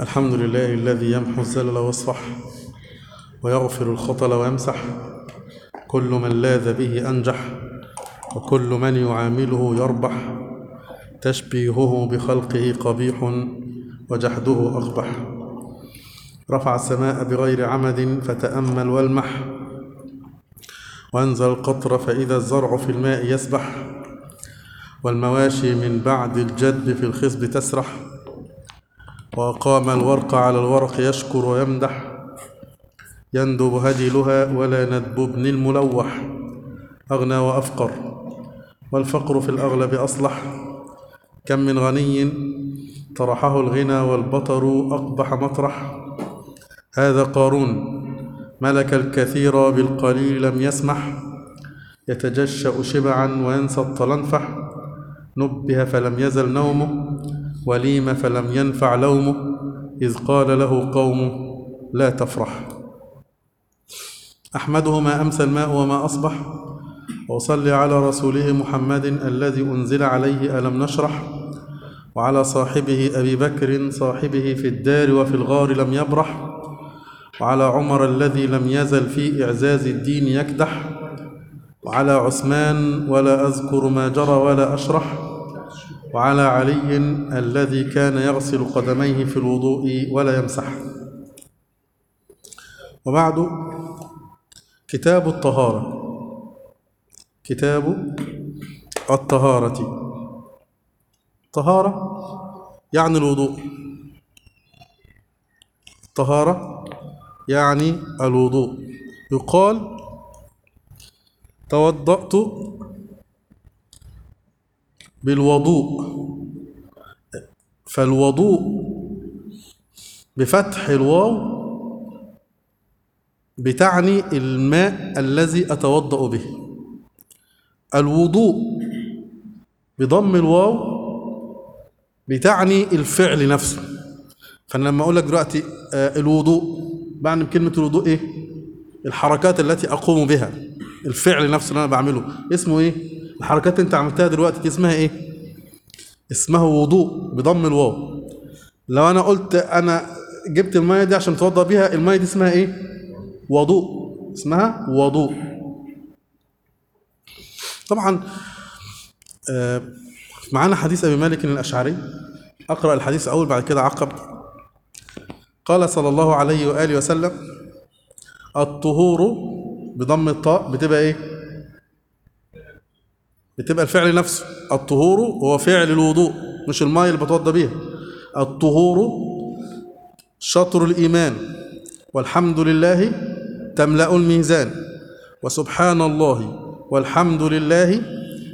الحمد لله الذي يمحو الزلل ويصفح ويغفر الخطل ويمسح كل من لاذ به أنجح وكل من يعامله يربح تشبيهه بخلقه قبيح وجحده أقبح رفع السماء بغير عمد فتأمل والمح وأنزل القطر فإذا الزرع في الماء يسبح والمواشي من بعد الجد في الخصب تسرح وأقام الورق على الورق يشكر ويمدح يندب هديلها ولا ندب ابن الملوح أغنى وأفقر والفقر في الأغلب أصلح كم من غني طرحه الغنى والبطر أقبح مطرح هذا قارون ملك الكثير بالقليل لم يسمح يتجشأ شبعا وينسى الطلنفح نبه فلم يزل نومه وليم فلم ينفع لومه إذ قال له قومه لا تفرح أحمده ما أمسى الماء وما أصبح وأصلي على رسوله محمد الذي أنزل عليه ألم نشرح وعلى صاحبه أبي بكر صاحبه في الدار وفي الغار لم يبرح وعلى عمر الذي لم يزل في إعزاز الدين يكدح وعلى عثمان ولا أذكر ما جرى ولا أشرح وعلى علي الذي كان يغسل قدميه في الوضوء ولا يمسح وبعد كتاب الطهارة كتاب الطهارة طهارة يعني الوضوء طهارة يعني الوضوء يقال توضأت بالوضوء فالوضوء بفتح الواو بتعني الماء الذي أتوضأ به الوضوء بضم الواو بتعني الفعل نفسه فأنا لما أقول لك دلوقتي آه الوضوء بعمل كلمة الوضوء إيه؟ الحركات التي أقوم بها الفعل نفسه اللي أنا بعمله اسمه إيه؟ الحركات اللي أنت عملتها دلوقتي دي اسمها إيه؟ اسمها وضوء بضم الواو لو أنا قلت أنا جبت المية دي عشان أتوضأ بيها المية دي اسمها إيه؟ وضوء اسمها وضوء طبعا آه معانا حديث أبي مالك الأشعري أقرأ الحديث أول بعد كده عقب قال صلى الله عليه وآله وسلم الطهور بضم الطاء بتبقى إيه بتبقى الفعل نفسه الطهور هو فعل الوضوء مش الماء اللي بتوضى بيها الطهور شطر الإيمان والحمد لله تملأ الميزان وسبحان الله والحمد لله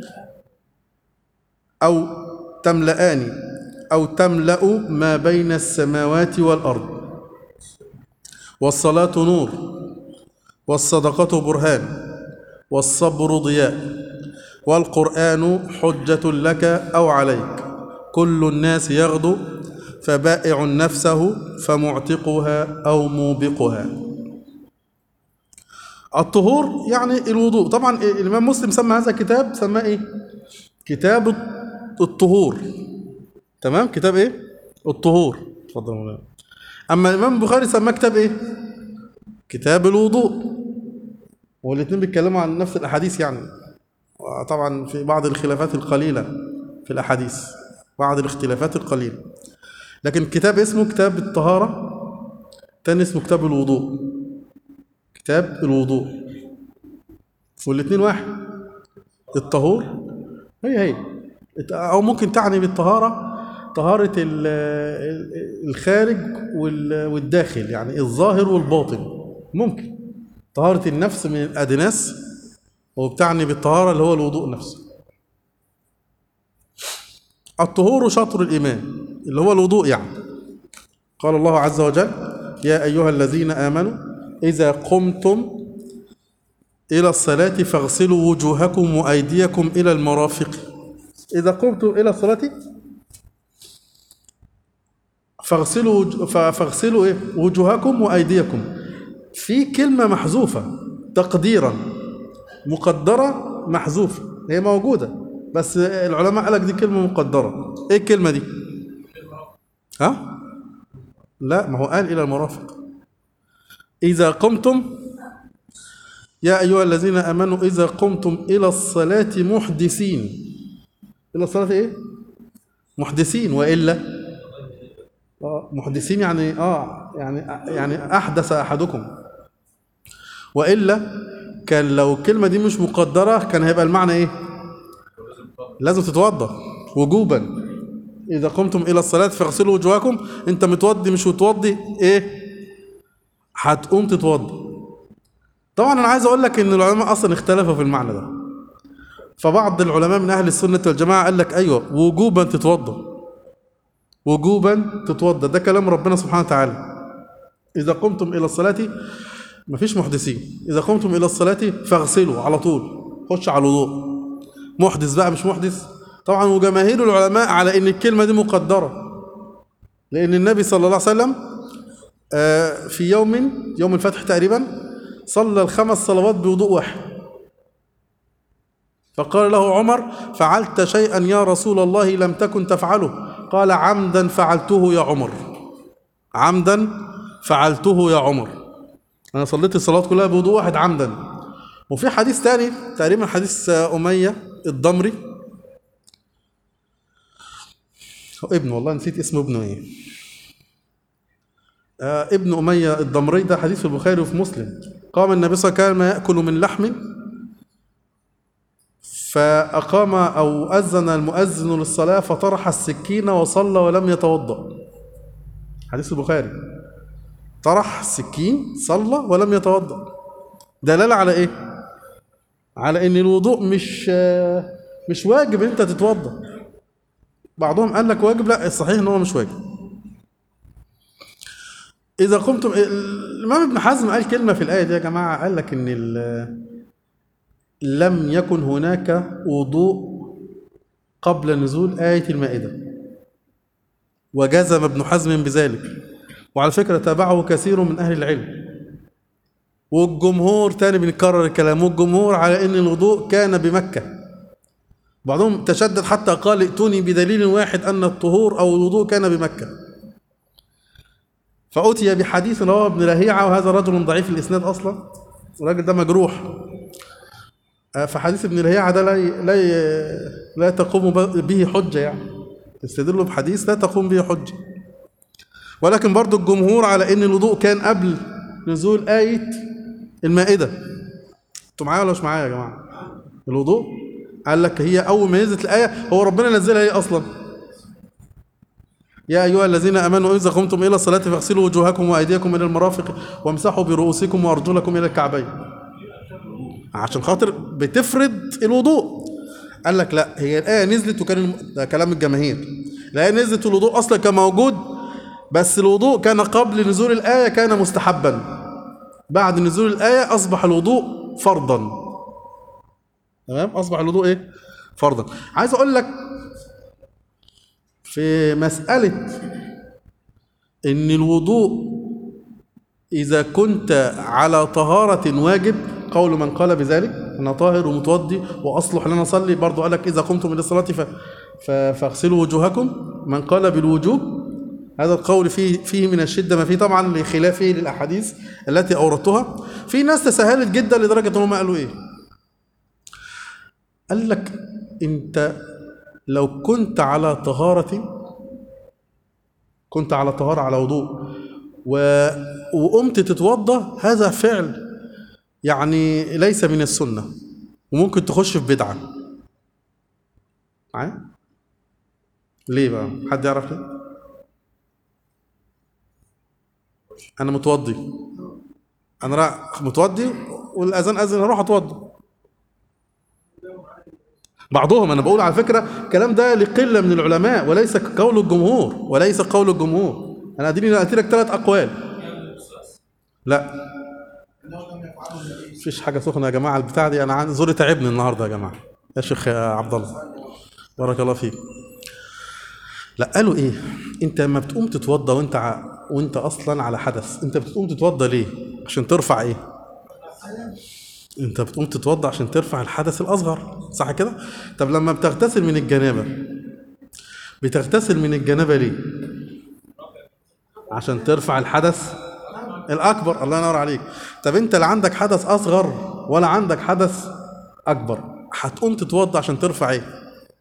أو تملأان أو تملأ ما بين السماوات والأرض والصلاة نور والصدقة برهان والصبر ضياء والقرآن حجة لك أو عليك كل الناس يغدو فبائع نفسه فمعتقها أو موبقها الطهور يعني الوضوء طبعا الإمام مسلم سمى هذا الكتاب سماه إيه؟ كتاب الطهور تمام كتاب إيه؟ الطهور اتفضل مولانا أما الإمام البخاري سماه كتاب إيه؟ كتاب الوضوء والاثنين بيتكلموا عن نفس الأحاديث يعني طبعا في بعض الخلافات القليلة في الأحاديث بعض الاختلافات القليلة لكن كتاب اسمه كتاب الطهارة تاني اسمه كتاب الوضوء كتاب الوضوء والاثنين واحد الطهور هي هي أو ممكن تعني بالطهارة طهارة الخارج والداخل يعني الظاهر والباطن ممكن طهارة النفس من الأدناس وبتعني بالطهارة اللي هو الوضوء نفسه الطهور شطر الإيمان اللي هو الوضوء يعني قال الله عز وجل يا أيها الذين آمنوا إذا قمتم إلى الصلاة فاغسلوا وجوهكم وأيديكم إلى المرافق إذا قمتم إلى الصلاة فاغسلوا فاغسلوا إيه؟ وجوهكم وأيديكم في كلمة محذوفة تقديرا مقدرة محذوفة هي موجودة بس العلماء قال لك دي كلمة مقدرة ايه الكلمة دي ها لا ما هو قال إلى المرافق إذا قمتم يا أيها الذين آمنوا إذا قمتم إلى الصلاة محدثين إلى الصلاة إيه؟ محدثين وإلا آه محدثين يعني آه يعني يعني أحدث أحدكم وإلا كان لو الكلمة دي مش مقدرة كان هيبقى المعنى إيه؟ لازم تتوضأ وجوبا إذا قمتم إلى الصلاة فاغسلوا وجوهكم أنت متوضي مش متوضي إيه؟ هتقوم تتوضا طبعا أنا عايز أقول لك إن العلماء أصلا اختلفوا في المعنى ده فبعض العلماء من أهل السنة والجماعة قال لك أيوه وجوبا تتوضا وجوبا تتوضا ده كلام ربنا سبحانه وتعالى إذا قمتم إلى الصلاة مفيش محدثين إذا قمتم إلى الصلاة فاغسلوا على طول خش على الوضوء محدث بقى مش محدث طبعا وجماهير العلماء على ان الكلمه دي مقدره لان النبي صلى الله عليه وسلم آه، في يوم يوم الفتح تقريبا صلى الخمس صلوات بوضوء واحد فقال له عمر فعلت شيئا يا رسول الله لم تكن تفعله قال عمدا فعلته يا عمر عمدا فعلته يا عمر انا صليت الصلاه كلها بوضوء واحد عمدا وفي حديث تاني تقريبا حديث آه، اميه الضمري هو ابنه والله نسيت اسمه ابنه ايه آه ابن أمية الضمري ده حديث في البخاري وفي مسلم قام النبي صلى الله عليه وسلم يأكل من لحم فأقام أو أذن المؤذن للصلاة فطرح السكين وصلى ولم يتوضأ حديث البخاري طرح السكين صلى ولم يتوضأ دلالة على إيه؟ على إن الوضوء مش آه، مش واجب إن أنت تتوضأ بعضهم قال لك واجب لا الصحيح إن هو مش واجب إذا قمتم الإمام ابن حزم قال كلمة في الآية دي يا جماعة قال لك إن ال- لم يكن هناك وضوء قبل نزول آية المائدة وجزم ابن حزم بذلك وعلى فكرة تابعه كثير من أهل العلم والجمهور تاني بنكرر الكلام والجمهور على أن الوضوء كان بمكة بعضهم تشدد حتى قال ائتوني بدليل واحد أن الطهور أو الوضوء كان بمكة فأتي بحديث رواه ابن لهيعة وهذا رجل ضعيف الإسناد أصلا الراجل ده مجروح آه، فحديث ابن لهيعة ده لا ي- لا ي- لا تقوم ب- به حجة يعني تستدل بحديث لا تقوم به حجة ولكن برضو الجمهور على ان الوضوء كان قبل نزول آية المائدة انتوا معايا ولا مش معايا يا جماعة الوضوء قال لك هي أول ما نزلت الآية هو ربنا نزلها ايه أصلا يا أيها الذين آمنوا إذا قمتم إلى الصلاة فاغسلوا وجوهكم وأيديكم إلى المرافق وامسحوا برؤوسكم وأرجلكم إلى الكعبين عشان خاطر بتفرد الوضوء قال لك لا هي الآية نزلت وكان الم... ده كلام الجماهير الآية نزلت والوضوء أصلا كان موجود بس الوضوء كان قبل نزول الآية كان مستحبا بعد نزول الآية أصبح الوضوء فرضا تمام أصبح الوضوء إيه فرضا عايز أقول لك في مسألة إن الوضوء إذا كنت على طهارة واجب قول من قال بذلك أنا طاهر ومتوضي وأصلح لنا أصلي برضو قال لك إذا قمتم إلى الصلاة ف... ف... فاغسلوا وجوهكم من قال بالوجوب هذا القول فيه فيه من الشدة ما فيه طبعا لخلافه للأحاديث التي أوردتها في ناس تساهلت جدا لدرجة أنهم قالوا إيه قال لك أنت لو كنت على طهارة كنت على طهارة على وضوء و... وقمت تتوضا هذا فعل يعني ليس من السنة وممكن تخش في بدعة معايا؟ ليه بقى؟ حد يعرف ليه؟ أنا متوضي أنا رايح متوضي والأذان أذن أروح أتوضى بعضهم أنا بقول على فكرة الكلام ده لقلة من العلماء وليس قول الجمهور وليس قول الجمهور أنا أديني قلت لك ثلاث أقوال لا مفيش حاجة سخنة يا جماعة البتاع دي أنا عندي زوري تعبني النهاردة يا جماعة يا شيخ يا عبد الله بارك الله فيك لا قالوا ايه انت لما بتقوم تتوضى وانت ع... وانت اصلا على حدث انت بتقوم تتوضى ليه عشان ترفع ايه انت بتقوم تتوضى عشان ترفع الحدث الاصغر صح كده طب لما بتغتسل من الجنابه بتغتسل من الجنابه ليه عشان ترفع الحدث الأكبر الله ينور عليك طب أنت لا عندك حدث أصغر ولا عندك حدث أكبر هتقوم تتوضى عشان ترفع إيه؟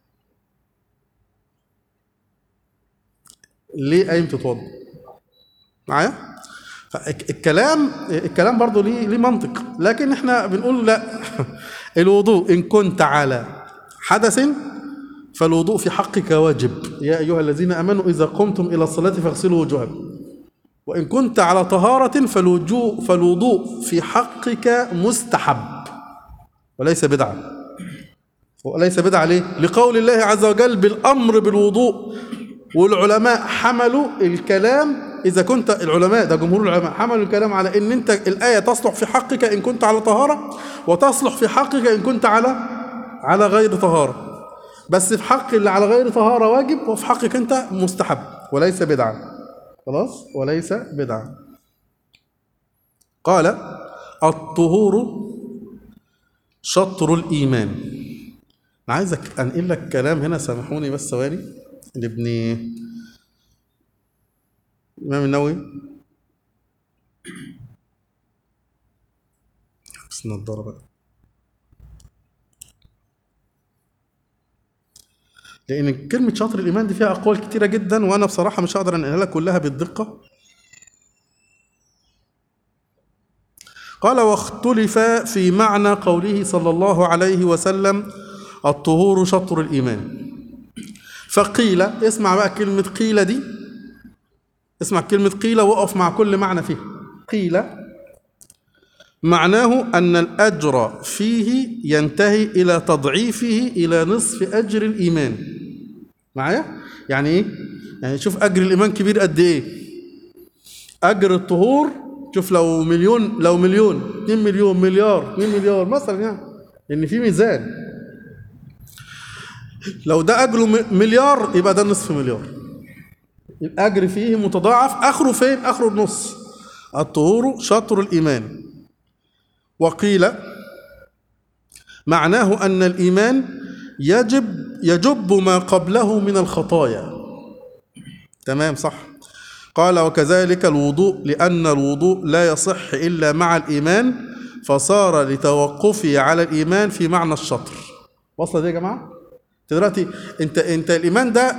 ليه قايم تتوضى؟ معايا؟ فالك- الكلام الكلام برضه ليه ليه منطق لكن احنا بنقول لا الوضوء ان كنت على حدث فالوضوء في حقك واجب يا ايها الذين امنوا اذا قمتم الى الصلاه فاغسلوا وجوهكم وان كنت على طهاره فالوجوء فالوضوء في حقك مستحب وليس بدعه وليس بدعه ليه لقول الله عز وجل بالامر بالوضوء والعلماء حملوا الكلام اذا كنت العلماء ده جمهور العلماء حملوا الكلام على ان انت الايه تصلح في حقك ان كنت على طهاره وتصلح في حقك ان كنت على على غير طهاره بس في حق اللي على غير طهاره واجب وفي حقك انت مستحب وليس بدعه خلاص وليس بدعه قال الطهور شطر الايمان انا عايزك انقل لك كلام هنا سامحوني بس ثواني لابن الامام النووي بس النضاره بقى لان كلمه شطر الايمان دي فيها اقوال كتيره جدا وانا بصراحه مش هقدر انقلها لك كلها بالدقه قال واختلف في معنى قوله صلى الله عليه وسلم الطهور شطر الايمان فقيل اسمع بقى كلمه قيل دي اسمع كلمه قيل وقف مع كل معنى فيها قيل معناه ان الاجر فيه ينتهي الى تضعيفه الى نصف اجر الايمان معايا يعني ايه يعني شوف اجر الايمان كبير قد ايه اجر الطهور شوف لو مليون لو مليون 2 مليون مليار 2 مليار مثلا يعني لان في ميزان لو ده اجره م- مليار يبقى ده نصف مليار الاجر فيه متضاعف اخره فين اخره النص الطهور شطر الايمان وقيل معناه ان الايمان يجب يجب ما قبله من الخطايا تمام صح قال وكذلك الوضوء لان الوضوء لا يصح الا مع الايمان فصار لتوقفه على الايمان في معنى الشطر وصل دي يا جماعه انت دلوقتي انت انت الايمان ده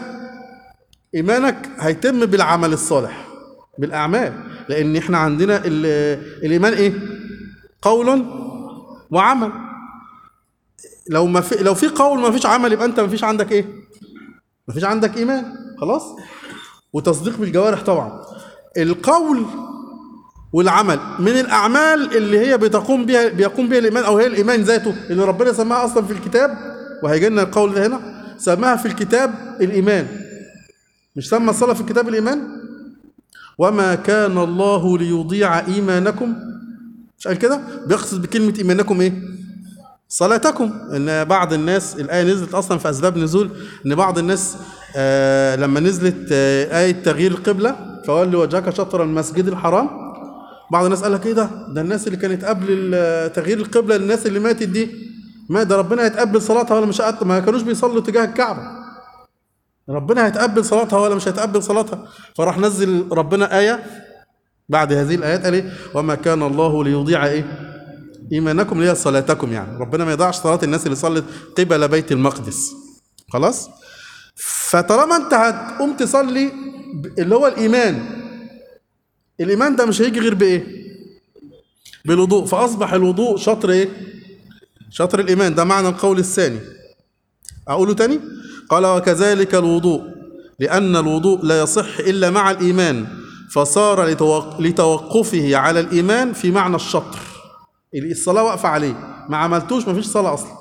ايمانك هيتم بالعمل الصالح بالاعمال لان احنا عندنا ال- الايمان ايه قول وعمل لو ما في لو في قول ما فيش عمل يبقى انت ما فيش عندك ايه ما فيش عندك ايمان خلاص وتصديق بالجوارح طبعا القول والعمل من الاعمال اللي هي بتقوم بها بيقوم بها الايمان او هي الايمان ذاته اللي ربنا سماها اصلا في الكتاب وهيجي لنا القول ده هنا سماها في الكتاب الايمان مش سمى الصلاه في الكتاب الايمان وما كان الله ليضيع ايمانكم مش قال كده بيقصد بكلمه ايمانكم ايه صلاتكم ان بعض الناس الايه نزلت اصلا في اسباب نزول ان بعض الناس آه لما نزلت آه ايه تغيير القبله فولي وجهك شطر المسجد الحرام بعض الناس قال لك ايه ده ده الناس اللي كانت قبل ال- تغيير القبله الناس اللي ماتت دي ما ده ربنا هيتقبل صلاتها ولا مش هيتقبل ما كانوش بيصلوا تجاه الكعبه ربنا هيتقبل صلاتها ولا مش هيتقبل صلاتها فراح نزل ربنا ايه بعد هذه الايات قال ايه وما كان الله ليضيع ايه ايمانكم اللي هي صلاتكم يعني ربنا ما يضيعش صلاه الناس اللي صلت قبل بيت المقدس خلاص فطالما انت هتقوم تصلي ب- اللي هو الايمان الايمان ده مش هيجي غير بايه بالوضوء فاصبح الوضوء شطر ايه شطر الايمان ده معنى القول الثاني اقوله تاني قال وكذلك الوضوء لان الوضوء لا يصح الا مع الايمان فصار لتوق- لتوقفه على الايمان في معنى الشطر الصلاه واقفه عليه ما عملتوش ما فيش صلاه اصلا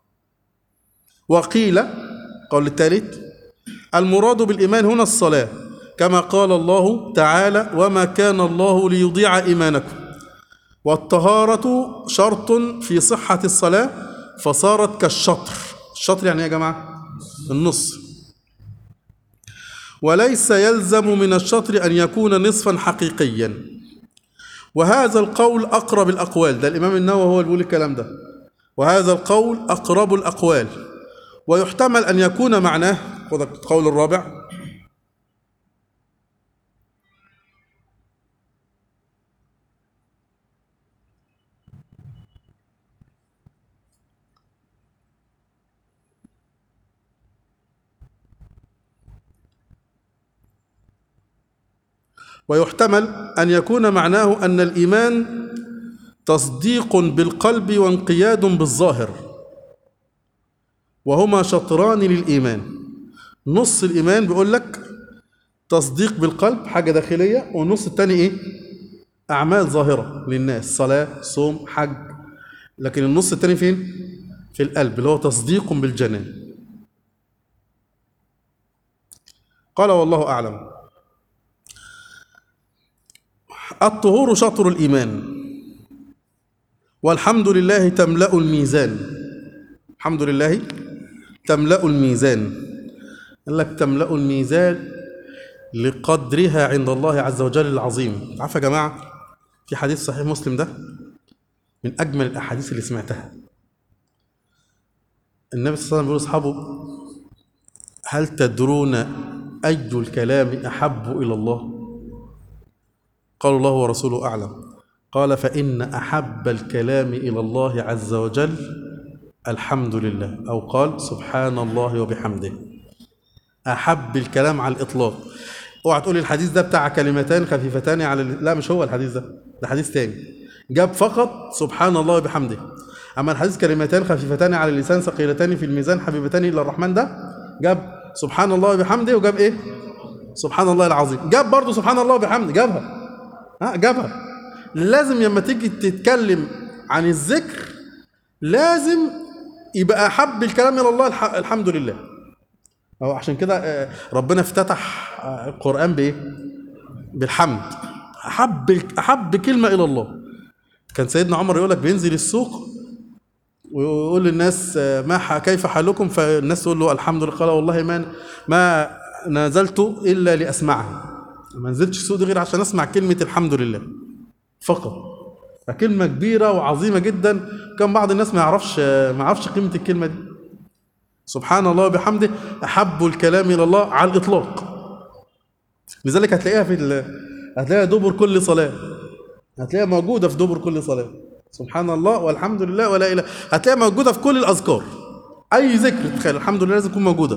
وقيل قول الثالث المراد بالايمان هنا الصلاه كما قال الله تعالى وما كان الله ليضيع ايمانكم والطهاره شرط في صحه الصلاه فصارت كالشطر الشطر يعني إيه يا جماعه النص وليس يلزم من الشطر ان يكون نصفا حقيقيا وهذا القول اقرب الاقوال ده الامام النووي هو اللي بيقول الكلام ده وهذا القول اقرب الاقوال ويحتمل ان يكون معناه خد القول الرابع ويحتمل أن يكون معناه أن الإيمان تصديق بالقلب وانقياد بالظاهر وهما شطران للإيمان نص الإيمان بيقول لك تصديق بالقلب حاجة داخلية والنص التاني إيه؟ أعمال ظاهرة للناس صلاة صوم حج لكن النص التاني فين؟ في القلب اللي هو تصديق بالجنان قال والله أعلم الطهور شطر الإيمان والحمد لله تملأ الميزان الحمد لله تملأ الميزان قال لك تملأ الميزان لقدرها عند الله عز وجل العظيم عارف يا جماعة في حديث صحيح مسلم ده من أجمل الأحاديث اللي سمعتها النبي صلى الله عليه وسلم بيقول لأصحابه هل تدرون أي الكلام أحب إلى الله قالوا الله ورسوله أعلم قال فإن أحب الكلام إلى الله عز وجل الحمد لله أو قال سبحان الله وبحمده أحب الكلام على الإطلاق اوعى تقولي الحديث ده بتاع كلمتان خفيفتان على ال- لا مش هو الحديث ده ده حديث تاني جاب فقط سبحان الله وبحمده أما الحديث كلمتان خفيفتان على اللسان ثقيلتان في الميزان حبيبتان إلى الرحمن ده جاب سبحان الله وبحمده وجاب إيه سبحان الله العظيم جاب برضه سبحان الله وبحمده جابها ها جابها لازم لما تيجي تتكلم عن الذكر لازم يبقى أحب الكلام إلى الله الح- الحمد لله أو عشان كده آه، ربنا افتتح آه، القرآن بإيه؟ بالحمد أحب أحب كلمة إلى الله كان سيدنا عمر يقول لك بينزل السوق ويقول للناس آه، ما ح- كيف حالكم فالناس تقول له الحمد لله قال والله ما ما نزلت إلا لأسمعها ما نزلتش السوق دي غير عشان أسمع كلمة الحمد لله فقط فكلمة كبيرة وعظيمة جدا كان بعض الناس ما يعرفش ما يعرفش قيمة الكلمة دي سبحان الله وبحمده أحب الكلام إلى الله على الإطلاق لذلك هتلاقيها في ال... هتلاقيها دبر كل صلاة هتلاقيها موجودة في دبر كل صلاة سبحان الله والحمد لله ولا إله هتلاقيها موجودة في كل الأذكار أي ذكر تخيل الحمد لله لازم تكون موجودة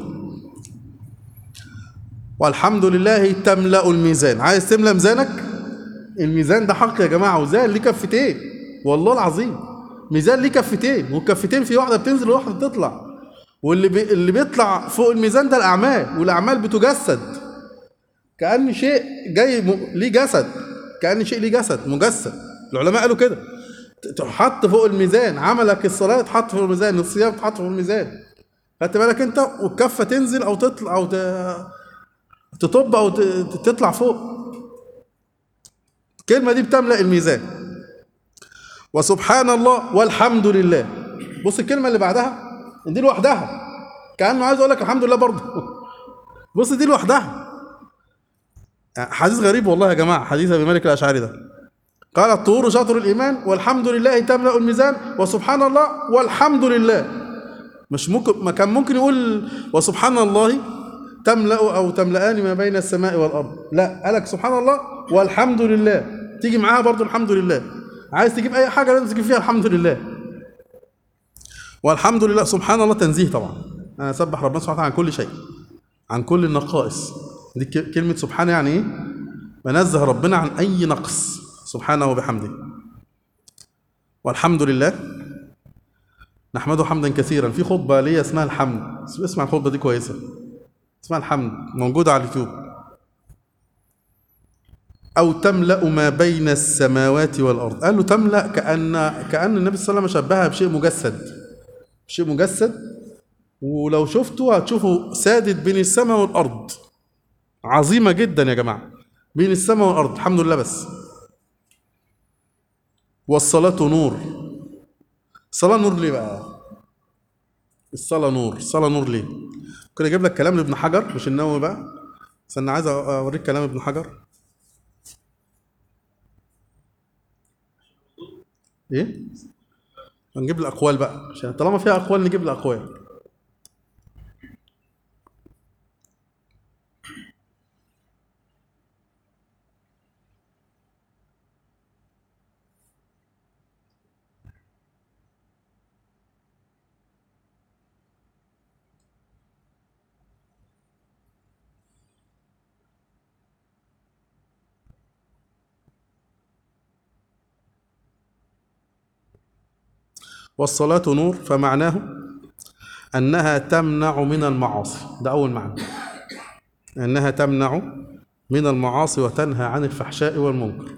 والحمد لله تملأ الميزان عايز تملأ ميزانك الميزان ده حق يا جماعة وزان ليه كفتين والله العظيم ميزان ليه كفتين والكفتين في واحدة بتنزل وواحدة بتطلع واللي بي... اللي بيطلع فوق الميزان ده الأعمال والأعمال بتجسد كأن شيء جاي م... ليه جسد كأن شيء ليه جسد مجسد العلماء قالوا كده ت- تحط فوق الميزان عملك الصلاة تحط فوق الميزان الصيام تحط فوق الميزان خدت بالك انت والكفة تنزل او تطلع او ت... تطب او ت... تطلع فوق الكلمة دي بتملأ الميزان وسبحان الله والحمد لله بص الكلمة اللي بعدها دي لوحدها كأنه عايز اقول لك الحمد لله برضه بص دي لوحدها حديث غريب والله يا جماعة حديث أبي مالك الأشعري ده قال الطهور شطر الإيمان والحمد لله تملأ الميزان وسبحان الله والحمد لله مش ممكن ما كان ممكن يقول وسبحان الله تملأ أو تملأان ما بين السماء والأرض لا قالك سبحان الله والحمد لله تيجي معاها برضو الحمد لله عايز تجيب أي حاجة لازم تجيب فيها الحمد لله والحمد لله سبحان الله تنزيه طبعا أنا أسبح ربنا سبحانه وتعالى عن كل شيء عن كل النقائص دي ك- كلمة سبحان يعني إيه؟ بنزه ربنا عن أي نقص سبحانه وبحمده والحمد لله نحمده حمدا كثيرا في خطبة ليا اسمها الحمد اسمع الخطبة دي كويسة اسمها الحمد موجودة على اليوتيوب أو تملأ ما بين السماوات والأرض قال له تملأ كأن كأن النبي صلى الله عليه وسلم شبهها بشيء مجسد شيء مجسد ولو شفته هتشوفه سادد بين السماء والأرض عظيمة جدا يا جماعة بين السماء والأرض الحمد لله بس والصلاة نور الصلاة نور ليه بقى الصلاة نور الصلاة نور ليه ممكن اجيب لك كلام لابن حجر مش النووي بقى بس انا عايز اوريك كلام ابن حجر ايه هنجيب الاقوال بقى عشان طالما فيها اقوال نجيب الاقوال والصلاة نور فمعناه أنها تمنع من المعاصي ده أول معنى أنها تمنع من المعاصي وتنهى عن الفحشاء والمنكر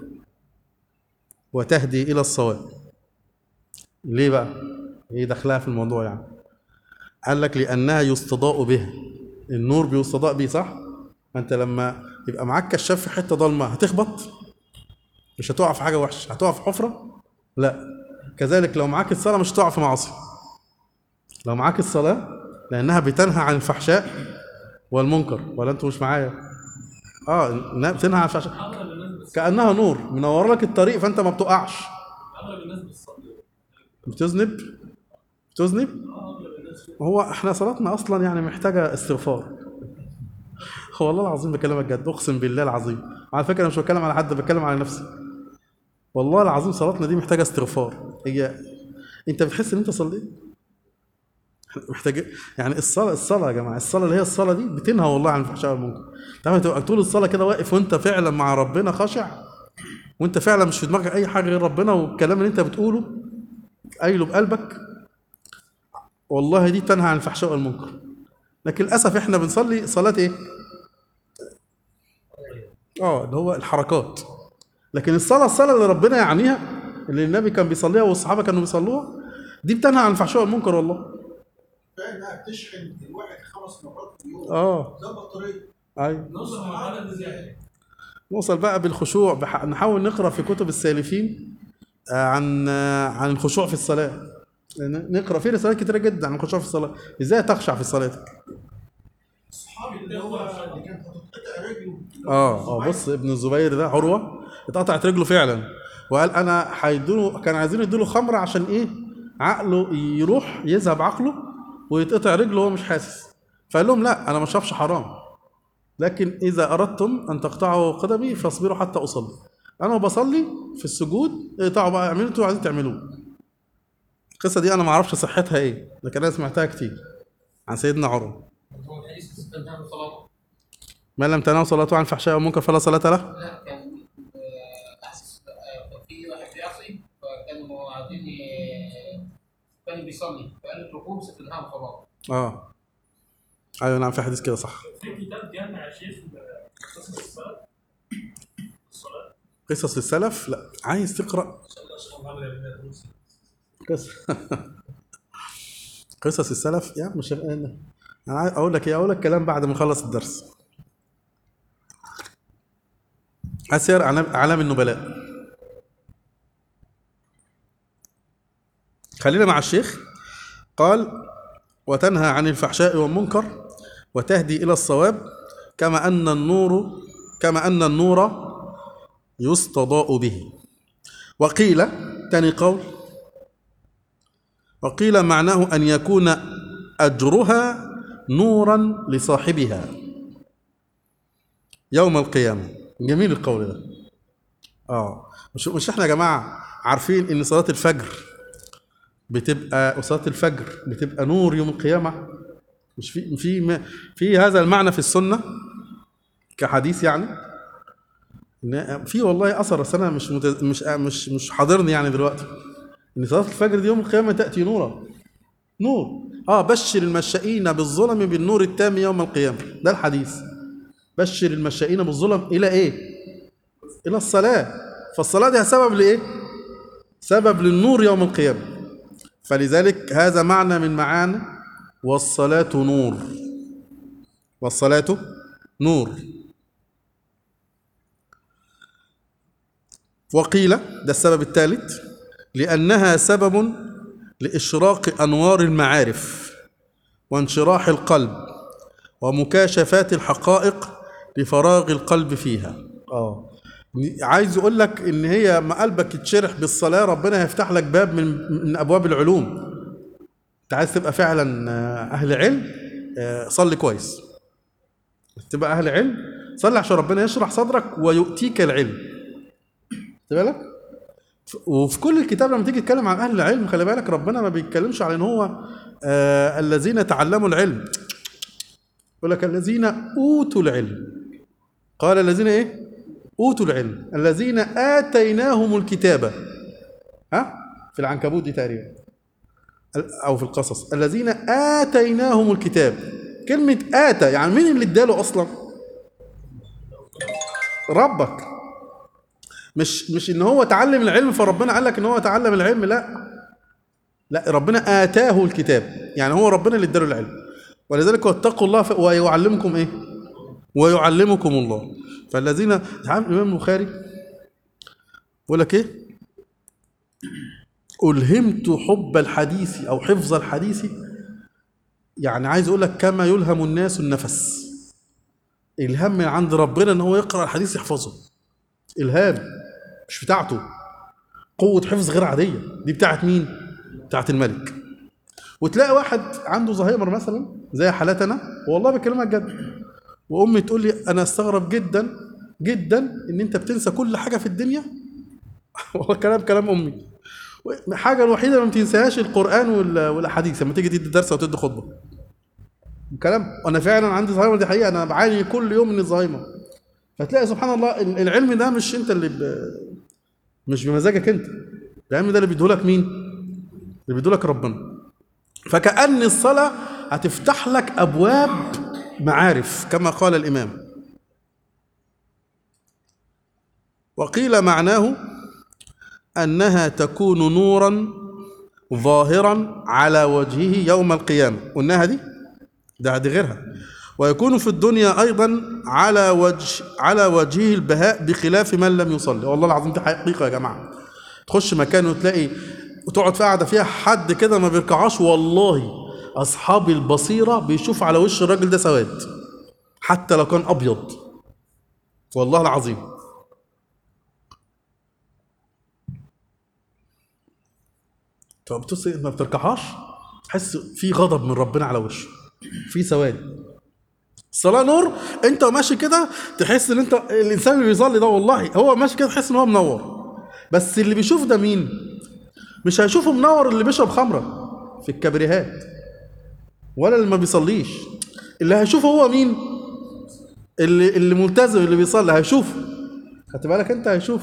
وتهدي إلى الصواب ليه بقى؟ ايه دخلها في الموضوع يعني قال لك لأنها يستضاء به النور بيستضاء بيه صح؟ ما انت لما يبقى معاك كشاف في حتة ضلمة هتخبط مش هتقع في حاجة وحشة هتقع في حفرة لا كذلك لو معاك الصلاة مش هتقع في معاصي لو معاك الصلاة لأنها بتنهى عن الفحشاء والمنكر ولا انتوا مش معايا اه لا، بتنهى عن الفحشاء اغلب الناس بتصلي كأنها نور منور لك الطريق فانت ما بتقعش اغلب الناس بتصلي بتذنب بتذنب اه اغلب الناس هو احنا صلاتنا اصلا يعني محتاجه استغفار هو والله العظيم بكلمك جد اقسم بالله العظيم على فكره انا مش بتكلم على حد بتكلم على نفسي والله العظيم صلاتنا دي محتاجه استغفار هي انت بتحس ان انت صليت محتاج يعني الصلاه الصلاه يا جماعه الصلاه اللي هي الصلاه دي بتنهى والله عن الفحشاء والمنكر تعرف تبقى طول الصلاه كده واقف وانت فعلا مع ربنا خاشع وانت فعلا مش في دماغك اي حاجه غير ربنا والكلام اللي انت بتقوله قايله بقلبك والله دي تنهى عن الفحشاء والمنكر لكن للاسف احنا بنصلي صلاه ايه اه اللي هو الحركات لكن الصلاه الصلاه اللي ربنا يعنيها اللي النبي كان بيصليها والصحابه كانوا بيصلوها دي بتنهى عن الفحشاء والمنكر والله فانها بتشحن الواحد خمس مرات في اليوم اه ده بطاريه ايوه نوصل مرحله ازاي نوصل بقى بالخشوع بح... نحاول نقرا في كتب السالفين آه، عن آه، عن الخشوع في الصلاه ن- نقرا في رسالات كتيره جدا عن الخشوع في الصلاه ازاي تخشع في صلاتك اصحابي اللي هو اللي كانت هتتقطع رجله اه اه بص ابن الزبير ده عروه اتقطعت رجله فعلا وقال انا هيدوله كان عايزين يدوله خمره عشان ايه عقله يروح يذهب عقله ويتقطع رجله وهو مش حاسس فقال لهم لا انا ما اشربش حرام لكن اذا اردتم ان تقطعوا قدمي فاصبروا حتى اصلي انا بصلي في السجود اقطعوا بقى اعملوا انتوا عايزين تعملوه القصه دي انا ما اعرفش صحتها ايه لكن انا سمعتها كتير عن سيدنا عروه هو الحديث استنتهى من صلاته من لم تنام صلاته عن الفحشاء والمنكر فلا صلاه له لا كان آه، احسس آه، كان في واحد بيعصي فكانوا عايزين ي- كان بيصلي فقال اتركوه ستنهى من صلاته اه ايوه نعم في حديث كده صح في كتاب جامع يا شيخ قصص الصلاه الصلاه قصص السلف لا عايز تقرا اشرف محمد بن موسى قصص قصص السلف يا عم مش انا عايز اقول لك ايه اقول لك كلام بعد ما نخلص الدرس أسير أعلام أعلام النبلاء خلينا مع الشيخ قال وتنهى عن الفحشاء والمنكر وتهدي إلى الصواب كما أن النور كما أن النور يستضاء به وقيل تاني قول وقيل معناه أن يكون أجرها نورا لصاحبها يوم القيامة جميل القول ده اه مش مش احنا يا جماعة عارفين ان صلاة الفجر بتبقى صلاة الفجر بتبقى نور يوم القيامة مش في في في هذا المعنى في السنة كحديث يعني إن في والله اثر بس انا مش متز... مش مش مش حاضرني يعني دلوقتي ان صلاه الفجر دي يوم القيامه تاتي نورا نور اه بشر المشائين بالظلم بالنور التام يوم القيامه ده الحديث بشر المشائين بالظلم الى ايه الى الصلاه فالصلاه دي سبب لايه سبب للنور يوم القيامه فلذلك هذا معنى من معاني والصلاه نور والصلاه نور وقيل ده السبب الثالث لأنها سبب لإشراق أنوار المعارف وانشراح القلب ومكاشفات الحقائق لفراغ القلب فيها اه عايز يقول لك ان هي ما قلبك يتشرح بالصلاه ربنا هيفتح لك باب من من ابواب العلوم انت عايز تبقى فعلا آه، اهل علم آه، صلي كويس تبقى اهل علم صلي عشان ربنا يشرح صدرك ويؤتيك العلم خد بالك ف- وفي كل الكتاب لما تيجي تتكلم عن اهل العلم خلي بالك ربنا ما بيتكلمش على ان هو آه الذين تعلموا العلم يقول لك الذين اوتوا العلم قال الذين ايه اوتوا العلم الذين اتيناهم الكتاب ها في العنكبوت دي تقريبا او في القصص الذين اتيناهم الكتاب كلمه اتى يعني مين اللي اداله اصلا ربك مش مش ان هو تعلم العلم فربنا قال لك ان هو تعلم العلم لا لا ربنا اتاه الكتاب يعني هو ربنا اللي اداله العلم ولذلك واتقوا الله ف- ويعلمكم ايه ويعلمكم الله فالذين تعالى الامام البخاري بيقول لك ايه ألهمت حب الحديث أو حفظ الحديث يعني عايز أقول لك كما يلهم الناس النفس إلهام من عند ربنا إن هو يقرأ الحديث يحفظه إلهام مش بتاعته قوة حفظ غير عادية دي بتاعت مين؟ بتاعت الملك وتلاقي واحد عنده زهايمر مثلا زي حالاتنا والله بكلمك جد وامي تقول لي انا استغرب جدا جدا ان انت بتنسى كل حاجه في الدنيا هو كلام كلام امي الحاجه الوحيده اللي ما بتنساهاش القران وال- والاحاديث لما تيجي تدي درس او تدي خطبه كلام انا فعلا عندي زهايمر دي حقيقه انا بعاني كل يوم من الزهايمر فتلاقي سبحان الله ال- العلم ده مش انت اللي ب... مش بمزاجك انت العلم ده اللي بيديهولك مين اللي بيديهولك ربنا فكأن الصلاة هتفتح لك أبواب معارف كما قال الإمام وقيل معناه أنها تكون نورا ظاهرا على وجهه يوم القيامة قلناها دي ده دي غيرها ويكون في الدنيا أيضا على وجه على وجهه البهاء بخلاف من لم يصلي والله العظيم دي حقيقة يا جماعة تخش مكان وتلاقي وتقعد في قاعدة فيها حد كده ما بيركعش والله أصحاب البصيرة بيشوف على وش الراجل ده سواد حتى لو كان أبيض والله العظيم طب بتصي ما بتركعهاش تحس في غضب من ربنا على وشه في سواد الصلاة نور انت ماشي كده تحس ان انت الانسان اللي بيصلي ده والله هو ماشي كده تحس ان هو منور بس اللي بيشوف ده مين مش هيشوفه منور اللي بيشرب خمرة في الكبريهات ولا اللي ما بيصليش اللي هيشوفه هو مين اللي اللي ملتزم اللي بيصلي هيشوفه خدت بالك انت هيشوف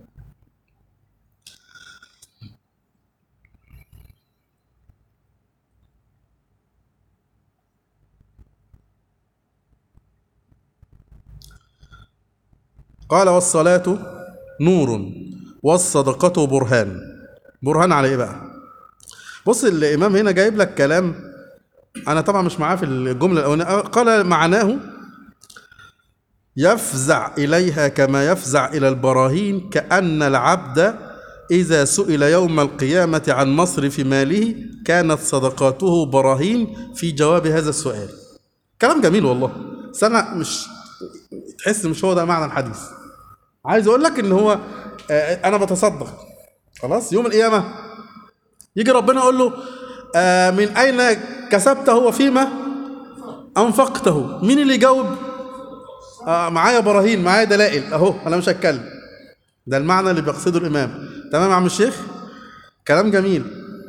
قال والصلاة نور والصدقة برهان برهان على ايه بقى بص الامام هنا جايب لك كلام انا طبعا مش معاه في الجمله الاولانيه قال معناه يفزع اليها كما يفزع الى البراهين كان العبد اذا سئل يوم القيامه عن مصرف ماله كانت صدقاته براهين في جواب هذا السؤال كلام جميل والله بس انا مش تحس مش هو ده معنى الحديث عايز اقول لك ان هو آه، انا بتصدق خلاص يوم القيامه يجي ربنا يقول له آه، من اين كسبته وفيما انفقته مين اللي يجاوب آه معايا براهين معايا دلائل اهو انا مش هتكلم ده المعنى اللي بيقصده الامام تمام يا عم الشيخ كلام جميل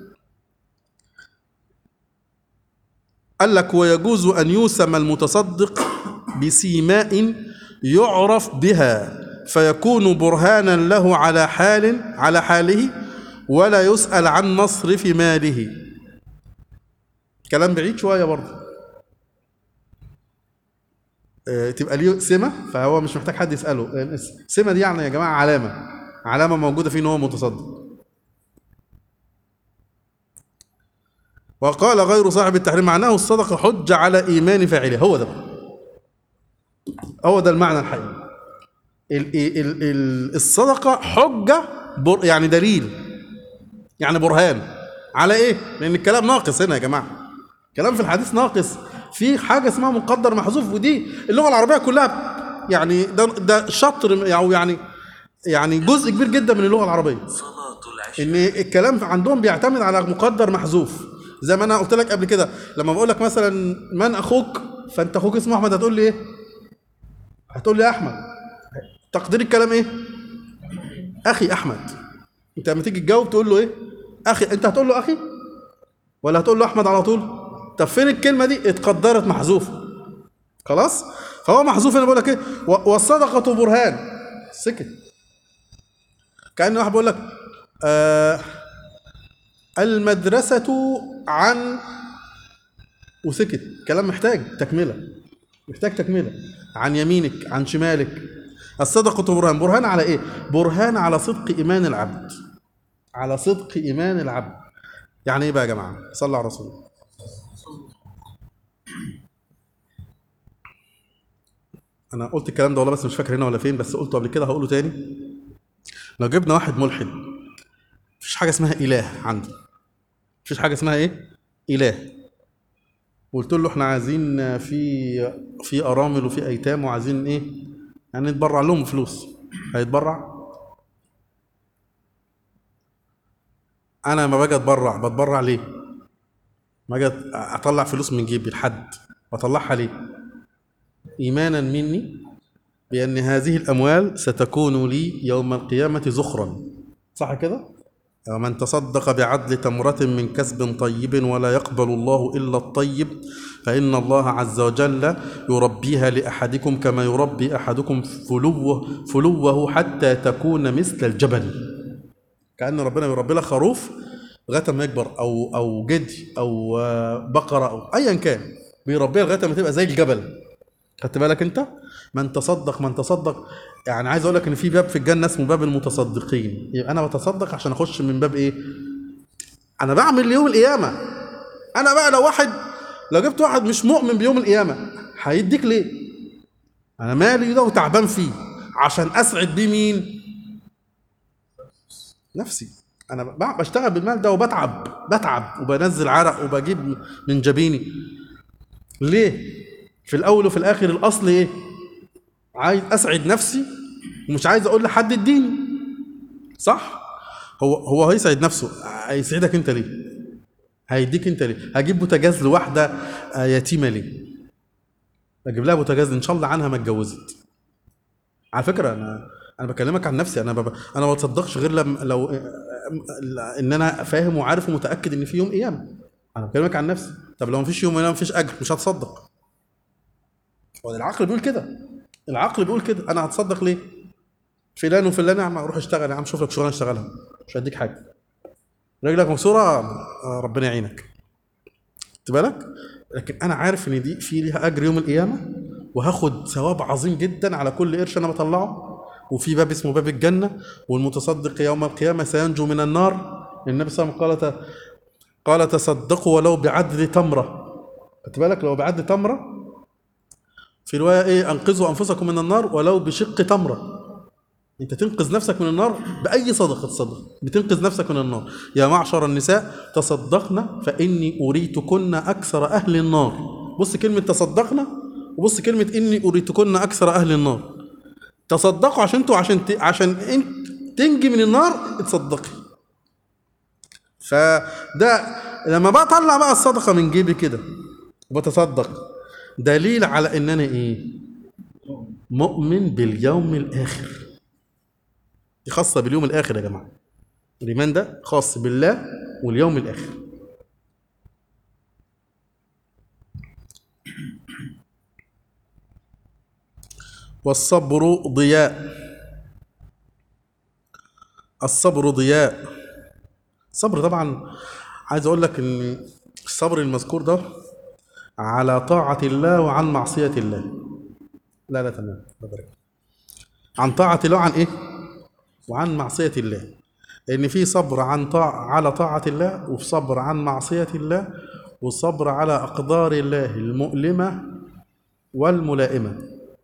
قال لك ويجوز ان يوسم المتصدق بسيماء يعرف بها فيكون برهانا له على حال على حاله ولا يسأل عن مصرف ماله كلام بعيد شويه برضه آه، تبقى ليه سمه فهو مش محتاج حد يساله لأن السمه دي يعني يا جماعه علامه علامه موجوده فيه ان هو متصدق وقال غير صاحب التحريم معناه الصدقه حجه على ايمان فاعله هو ده بقى. هو ده المعنى الحقيقي ال- ال- ال- الصدقه حجه بر يعني دليل يعني برهان على ايه لان الكلام ناقص هنا يا جماعه كلام في الحديث ناقص في حاجه اسمها مقدر محذوف ودي اللغه العربيه كلها يعني ده ده شطر او يعني يعني جزء كبير جدا من اللغه العربيه صلاة العشاء ان الكلام عندهم بيعتمد على مقدر محذوف زي ما انا قلت لك قبل كده لما بقول لك مثلا من اخوك فانت اخوك اسمه احمد هتقول لي ايه هتقول لي احمد تقدير الكلام ايه اخي احمد انت لما تيجي تجاوب تقول له ايه اخي انت هتقول له اخي ولا هتقول له احمد على طول طب فين الكلمه دي اتقدرت محذوفه خلاص فهو محذوف انا بقول لك ايه و- والصدقه برهان سكت كان واحد بيقول لك آه المدرسة عن وسكت كلام محتاج تكملة محتاج تكملة عن يمينك عن شمالك الصدقة برهان برهان على ايه برهان على صدق ايمان العبد على صدق ايمان العبد يعني ايه بقى يا جماعة صلى على رسول الله انا قلت الكلام ده والله بس مش فاكر هنا ولا فين بس قلته قبل كده هقوله تاني لو جبنا واحد ملحد مفيش حاجه اسمها اله عندي مفيش حاجه اسمها ايه اله وقلت له احنا عايزين في في ارامل وفي ايتام وعايزين ايه يعني نتبرع لهم فلوس هيتبرع انا لما باجي اتبرع بتبرع ليه ما اجي اطلع فلوس من جيبي لحد بطلعها ليه ايمانا مني بان هذه الاموال ستكون لي يوم القيامه زخرا صح كده ومن تصدق بعدل تمرة من كسب طيب ولا يقبل الله إلا الطيب فإن الله عز وجل يربيها لأحدكم كما يربي أحدكم فلوه, فلوه حتى تكون مثل الجبل كأن ربنا يربي لك خروف لغاية ما يكبر أو أو جدي أو آه، بقرة أو أيا كان بيربيها لغاية ما تبقى زي الجبل خدت بالك أنت؟ من تصدق من تصدق يعني عايز اقول لك ان في باب في الجنه اسمه باب المتصدقين يبقى انا بتصدق عشان اخش من باب ايه انا بعمل ليوم القيامه انا بقى لو واحد لو جبت واحد مش مؤمن بيوم القيامه هيديك ليه انا مالي ده وتعبان فيه عشان اسعد بيه مين نفسي انا ب- بشتغل بالمال ده وبتعب بتعب وبنزل عرق وبجيب من جبيني ليه في الاول وفي الاخر الاصل ايه عايز اسعد نفسي ومش عايز اقول لحد اديني صح هو هو هيسعد نفسه هيسعدك انت ليه هيديك انت ليه هجيب بوتاجاز لواحده آه، يتيمه ليه اجيب لها بوتاجاز ان شاء الله عنها ما اتجوزت على فكره انا انا بكلمك عن نفسي انا بب... انا ما بتصدقش غير لما لو ان انا فاهم وعارف ومتاكد ان في يوم قيامه انا بكلمك عن نفسي طب لو مفيش يوم قيامه مفيش اجر مش هتصدق هو العقل بيقول كده العقل بيقول كده انا هتصدق ليه فلان وفلان يا عم روح اشتغل يا عم شوف لك شغلانه اشتغلها مش هديك حاجه رجلك مكسوره آه، ربنا يعينك خدت بالك لكن انا عارف ان دي في ليها اجر يوم القيامه وهاخد ثواب عظيم جدا على كل قرش انا بطلعه وفي باب اسمه باب الجنه والمتصدق يوم القيامه سينجو من النار النبي صلى الله عليه وسلم قال ت- قال تصدقوا ولو بعدل تمره خدت بالك لو بعدل تمره في روايه ايه انقذوا انفسكم من النار ولو بشق تمره انت تنقذ نفسك من النار باي صدقه تصدق بتنقذ نفسك من النار يا معشر النساء تصدقن فاني اريتكن اكثر اهل النار بص كلمه تصدقن وبص كلمه اني اريتكن اكثر اهل النار تصدقوا عشان انتوا عشان ت... عشان انت تنجي من النار تصدقي فده لما بقى اطلع بقى الصدقه من جيبي كده وبتصدق دليل على ان انا ايه مؤمن باليوم الاخر دي خاصه باليوم الاخر يا جماعه الايمان ده خاص بالله واليوم الاخر والصبر ضياء الصبر ضياء الصبر طبعا عايز اقول لك ان الصبر المذكور ده على طاعة الله وعن معصية الله لا لا تمام الله يبارك. عن طاعة الله وعن ايه وعن معصية الله لأن في صبر عن طاع على طاعة الله وفي صبر عن معصية الله وصبر على أقدار الله المؤلمة والملائمة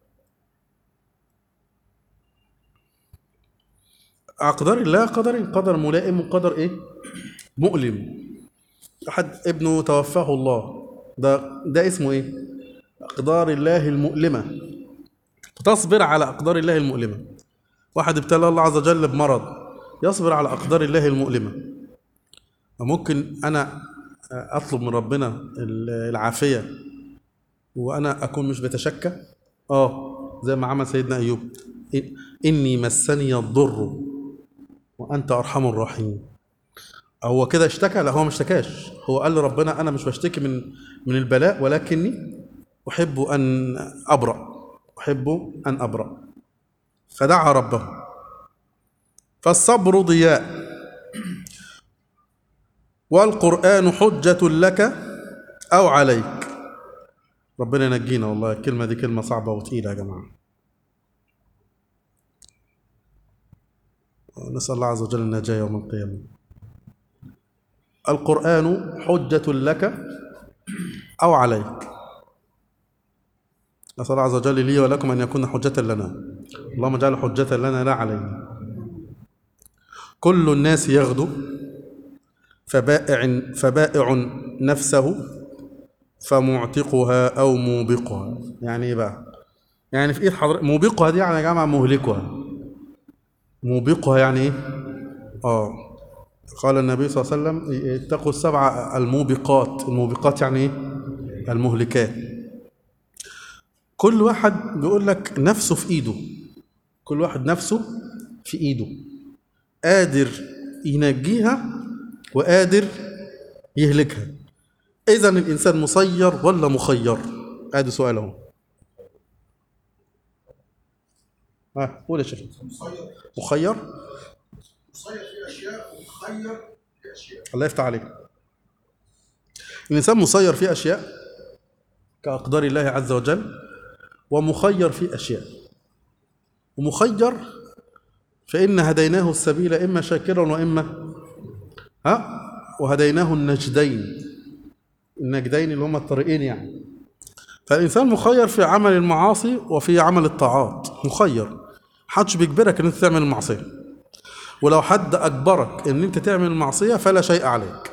أقدار الله قدر قدر ملائم وقدر إيه مؤلم أحد ابنه توفاه الله ده ده اسمه إيه أقدار الله المؤلمة تصبر على أقدار الله المؤلمة واحد ابتلى الله عز وجل بمرض يصبر على أقدار الله المؤلمة ممكن أنا أطلب من ربنا العافية وأنا أكون مش بتشكى آه زي ما عمل سيدنا أيوب إن- إني مسني الضر وأنت أرحم الراحمين هو كده اشتكى لا هو ما اشتكاش هو قال لربنا أنا مش بشتكي من من البلاء ولكني أحب أن أبرأ أحب أن أبرأ فدعا ربه فالصبر ضياء والقرآن حجة لك أو عليك ربنا ينجينا والله الكلمة دي كلمة صعبة وتقيلة يا جماعة نسأل الله عز وجل النجاة يوم القيامة القرآن حجة لك أو عليك نسأل الله عز وجل لي ولكم أن يكون حجة لنا اللهم اجعله حجة لنا لا علينا كل الناس يغدو فبائع فبائع نفسه فمعتقها أو موبقها يعني إيه بقى؟ يعني في إيد حضرتك موبقها دي يعني يا جماعة مهلكها موبقها يعني إيه؟ آه قال النبي صلى الله عليه وسلم اتقوا السبع الموبقات الموبقات يعني إيه؟ المهلكات كل واحد بيقول لك نفسه في ايده كل واحد نفسه في ايده قادر ينجيها وقادر يهلكها اذا الانسان مسير ولا مخير ادي سؤال اهو ها قول يا شيخ مسير مخير مسير في اشياء ومخير في اشياء الله يفتح عليك الانسان مسير في اشياء كاقدار الله عز وجل ومخير في اشياء ومخير فان هديناه السبيل اما شاكرا واما ها وهديناه النجدين النجدين اللي هما الطريقين يعني فالانسان مخير في عمل المعاصي وفي عمل الطاعات مخير محدش بيجبرك ان انت تعمل المعصيه ولو حد اجبرك ان انت تعمل المعصيه فلا شيء عليك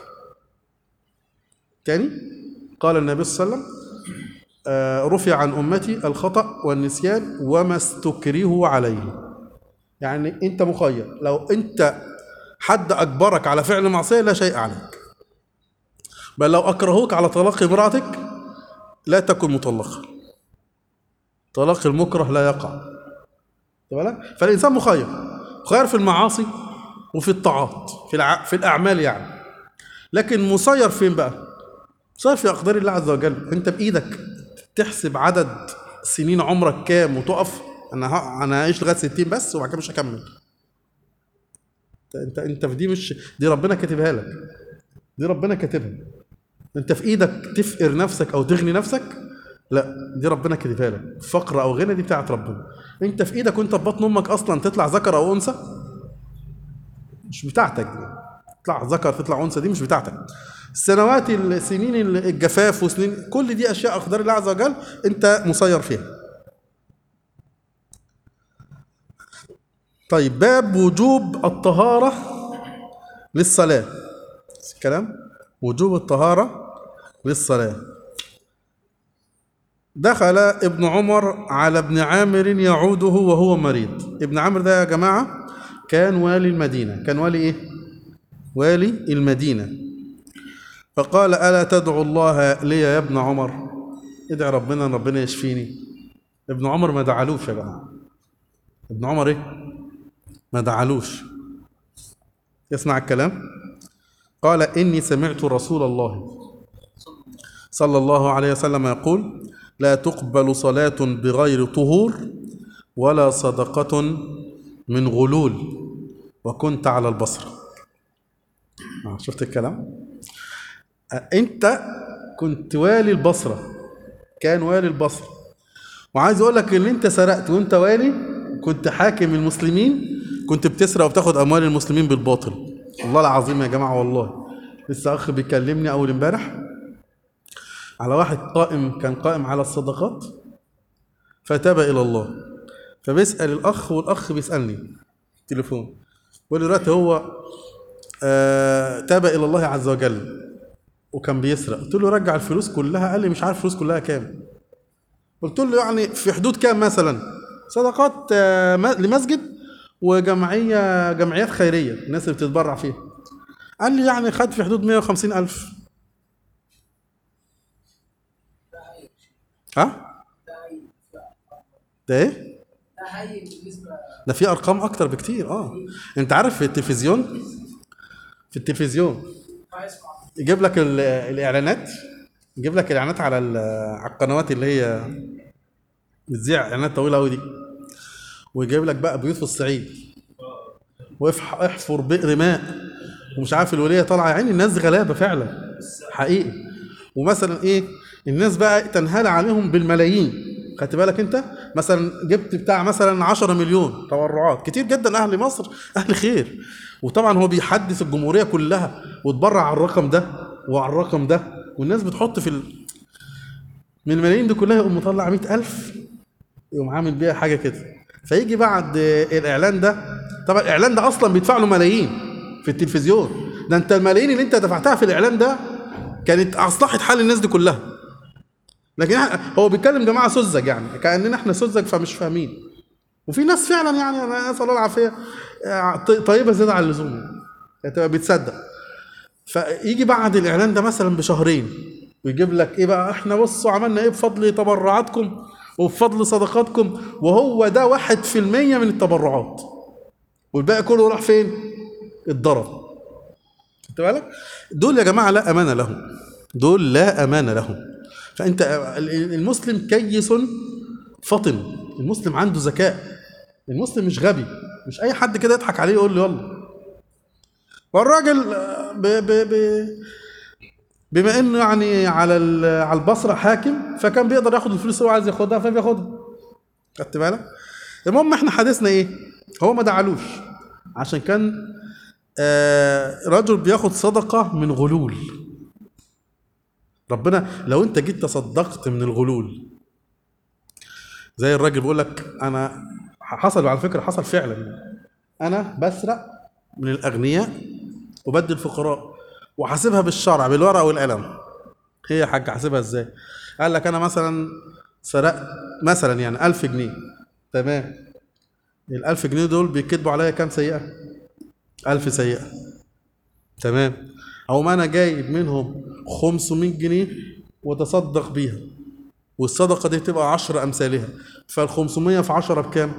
تاني قال النبي صلى الله عليه وسلم آه، رفع عن امتي الخطا والنسيان وما استكرهوا عليه يعني انت مخير لو انت حد اجبرك على فعل معصيه لا شيء عليك بل لو اكرهوك على طلاق امراتك لا تكن مطلقا طلاق المكره لا يقع خد بالك فالانسان مخير مخير في المعاصي وفي الطاعات في الع... في الاعمال يعني لكن مسير فين بقى مسير في اقدار الله عز وجل انت بايدك تحسب عدد سنين عمرك كام وتقف انا ه... انا هعيش لغايه 60 بس وبعد كده مش هكمل انت انت في دي مش دي ربنا كاتبها لك دي ربنا كاتبها انت في ايدك تفقر نفسك او تغني نفسك لا دي ربنا كاتبها لك فقر او غنى دي بتاعت ربنا انت في ايدك وانت في بطن امك اصلا تطلع ذكر او انثى مش بتاعتك دي تطلع ذكر تطلع انثى دي مش بتاعتك السنوات السنين الجفاف وسنين كل دي اشياء اقدار الله عز وجل انت مسير فيها طيب باب وجوب الطهارة للصلاة الكلام وجوب الطهارة للصلاة دخل ابن عمر على ابن عامر يعوده وهو مريض ابن عامر ده يا جماعة كان والي المدينة كان والي ايه والي المدينة فقال ألا تدعو الله لي يا ابن عمر ادعي ربنا إن ربنا يشفيني ابن عمر ما دعالوش يا جماعة ابن عمر ايه ما دعالوش يسمع الكلام قال إني سمعت رسول الله صلى الله عليه وسلم يقول لا تقبل صلاة بغير طهور ولا صدقة من غلول وكنت على البصرة آه، شفت الكلام آه، انت كنت والي البصرة كان والي البصرة وعايز اقول لك ان انت سرقت وانت والي كنت حاكم المسلمين كنت بتسرق وبتاخد اموال المسلمين بالباطل والله العظيم يا جماعه والله لسه اخ بيكلمني اول امبارح على واحد قائم كان قائم على الصدقات فتاب الى الله فبيسال الاخ والاخ بيسالني تليفون بيقول لي دلوقتي هو آه تاب الى الله عز وجل وكان بيسرق قلت له رجع الفلوس كلها قال لي مش عارف الفلوس كلها كام قلت له يعني في حدود كام مثلا صدقات آه، م- لمسجد وجمعيه جمعيات خيريه الناس اللي بتتبرع فيها قال لي يعني خد في حدود 150 ألف ها؟ ده ايه؟ ده هي بالنسبه ده في ارقام اكتر بكتير اه انت عارف في التلفزيون في التلفزيون اسمع يجيب لك ال- الاعلانات يجيب لك الاعلانات على ال- على القنوات اللي هي بتذيع اعلانات طويله قوي دي ويجيب لك بقى بيوت في الصعيد واحفر بئر ماء ومش عارف الوليه طالعه يا عيني الناس غلابه فعلا حقيقي ومثلا ايه الناس بقى تنهال عليهم بالملايين خدت بالك انت مثلا جبت بتاع مثلا 10 مليون تبرعات كتير جدا اهل مصر اهل خير وطبعا هو بيحدث الجمهوريه كلها وتبرع على الرقم ده وعلى الرقم ده والناس بتحط في ال... من الملايين دي كلها يقوم مطلع 100000 يقوم عامل بيها حاجه كده فيجي بعد الاعلان ده طبعا الاعلان ده اصلا بيدفع له ملايين في التلفزيون ده انت الملايين اللي انت دفعتها في الاعلان ده كانت اصلحت حال الناس دي كلها لكن إحنا- هو بيتكلم جماعه سذج يعني كاننا احنا سذج فمش فاهمين وفي ناس فعلا يعني انا اسال الله العافيه آه، ط- طيبه زياده عن اللزوم يعني تبقى بتصدق فيجي بعد الاعلان ده مثلا بشهرين ويجيب لك ايه بقى احنا بصوا عملنا ايه بفضل تبرعاتكم وبفضل صدقاتكم وهو ده واحد في المية من التبرعات والباقي كله راح فين اتضرب خدت بالك دول يا جماعه لا امان لهم دول لا امان لهم فانت المسلم كيس فطن المسلم عنده ذكاء المسلم مش غبي مش اي حد كده يضحك عليه يقول له يلا والراجل آه، ب ب ب بما انه يعني على ال- على البصره حاكم فكان بيقدر ياخد الفلوس اللي هو عايز ياخدها فبياخدها خدت بالك المهم احنا حديثنا ايه هو ما دعالوش عشان كان آه رجل بياخد صدقه من غلول ربنا لو انت جيت تصدقت من الغلول زي الراجل بيقول لك انا حصل على فكره حصل فعلا انا بسرق من الاغنياء وبدي الفقراء وحاسبها بالشرع بالورقه والقلم هي يا حاج حاسبها ازاي قال لك انا مثلا سرقت مثلا يعني ألف جنيه تمام الألف جنيه دول بيكتبوا عليا كام سيئة ألف سيئة تمام أو ما أنا جايب منهم 500 جنيه وتصدق بيها والصدقة دي تبقى عشر أمثالها فال 500 في 10 بكام؟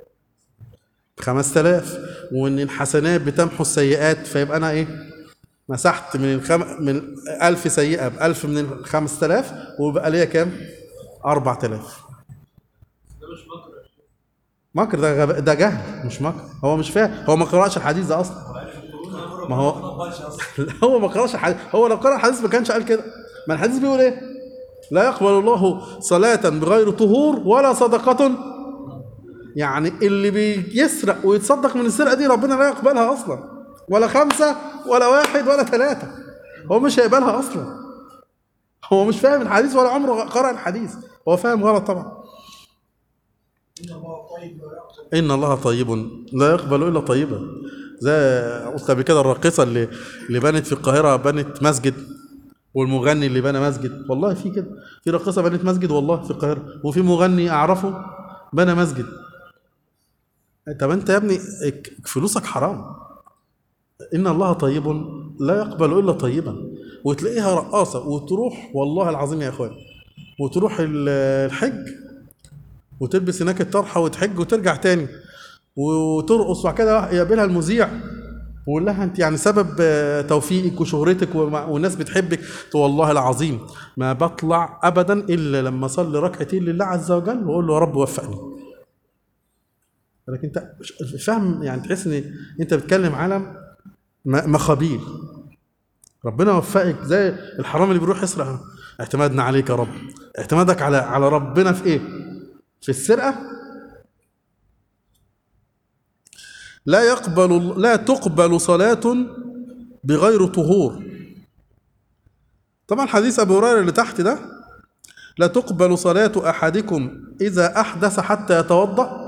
5000 وإن الحسنات بتمحو السيئات فيبقى أنا إيه؟ مسحت من الخم... من 1000 سيئة ب 1000 من ال 5000 وبقى ليا كام؟ 4000 ده مش مكر مكر ده غب... ده جهل مش مكر هو مش فاهم هو ما قرأش الحديث ده اصلا ما هو لا، هو ما قرأش الحديث هو لو قرأ الحديث ما كانش قال كده ما الحديث بيقول ايه لا يقبل الله صلاة بغير طهور ولا صدقة يعني اللي بيسرق ويتصدق من السرقة دي ربنا لا يقبلها اصلا ولا خمسة ولا واحد ولا ثلاثة هو مش هيقبلها اصلا هو مش فاهم الحديث ولا عمره قرأ الحديث هو فاهم غلط طبعا ان الله طيب لا يقبل إن الله طيب لا يقبل إلا طيبا زي قلت قبل كده الراقصة اللي اللي بنت في القاهرة بنت مسجد والمغني اللي بنى مسجد والله في كده في راقصة بنت مسجد والله في القاهرة وفي مغني أعرفه بنى مسجد طب أنت يا ابني ك- فلوسك حرام إن الله طيب لا يقبل إلا طيبا وتلاقيها رقاصة وتروح والله العظيم يا إخوان وتروح ال- الحج وتلبس هناك الطرحه وتحج وترجع تاني وترقص وبعد كده يقابلها المذيع ويقول لها انت يعني سبب آه، توفيقك وشهرتك ومع- والناس بتحبك تقول والله العظيم ما بطلع ابدا الا لما اصلي ركعتين لله عز وجل واقول له يا رب وفقني لكن انت مش- فاهم يعني تحس ان انت بتتكلم عالم م- مخابيل ربنا وفقك زي الحرام اللي بيروح يسرق اعتمادنا عليك يا رب اعتمادك على على ربنا في ايه في السرقة لا يقبل لا تقبل صلاة بغير طهور طبعا حديث أبي هريرة اللي تحت ده لا تقبل صلاة أحدكم إذا أحدث حتى يتوضأ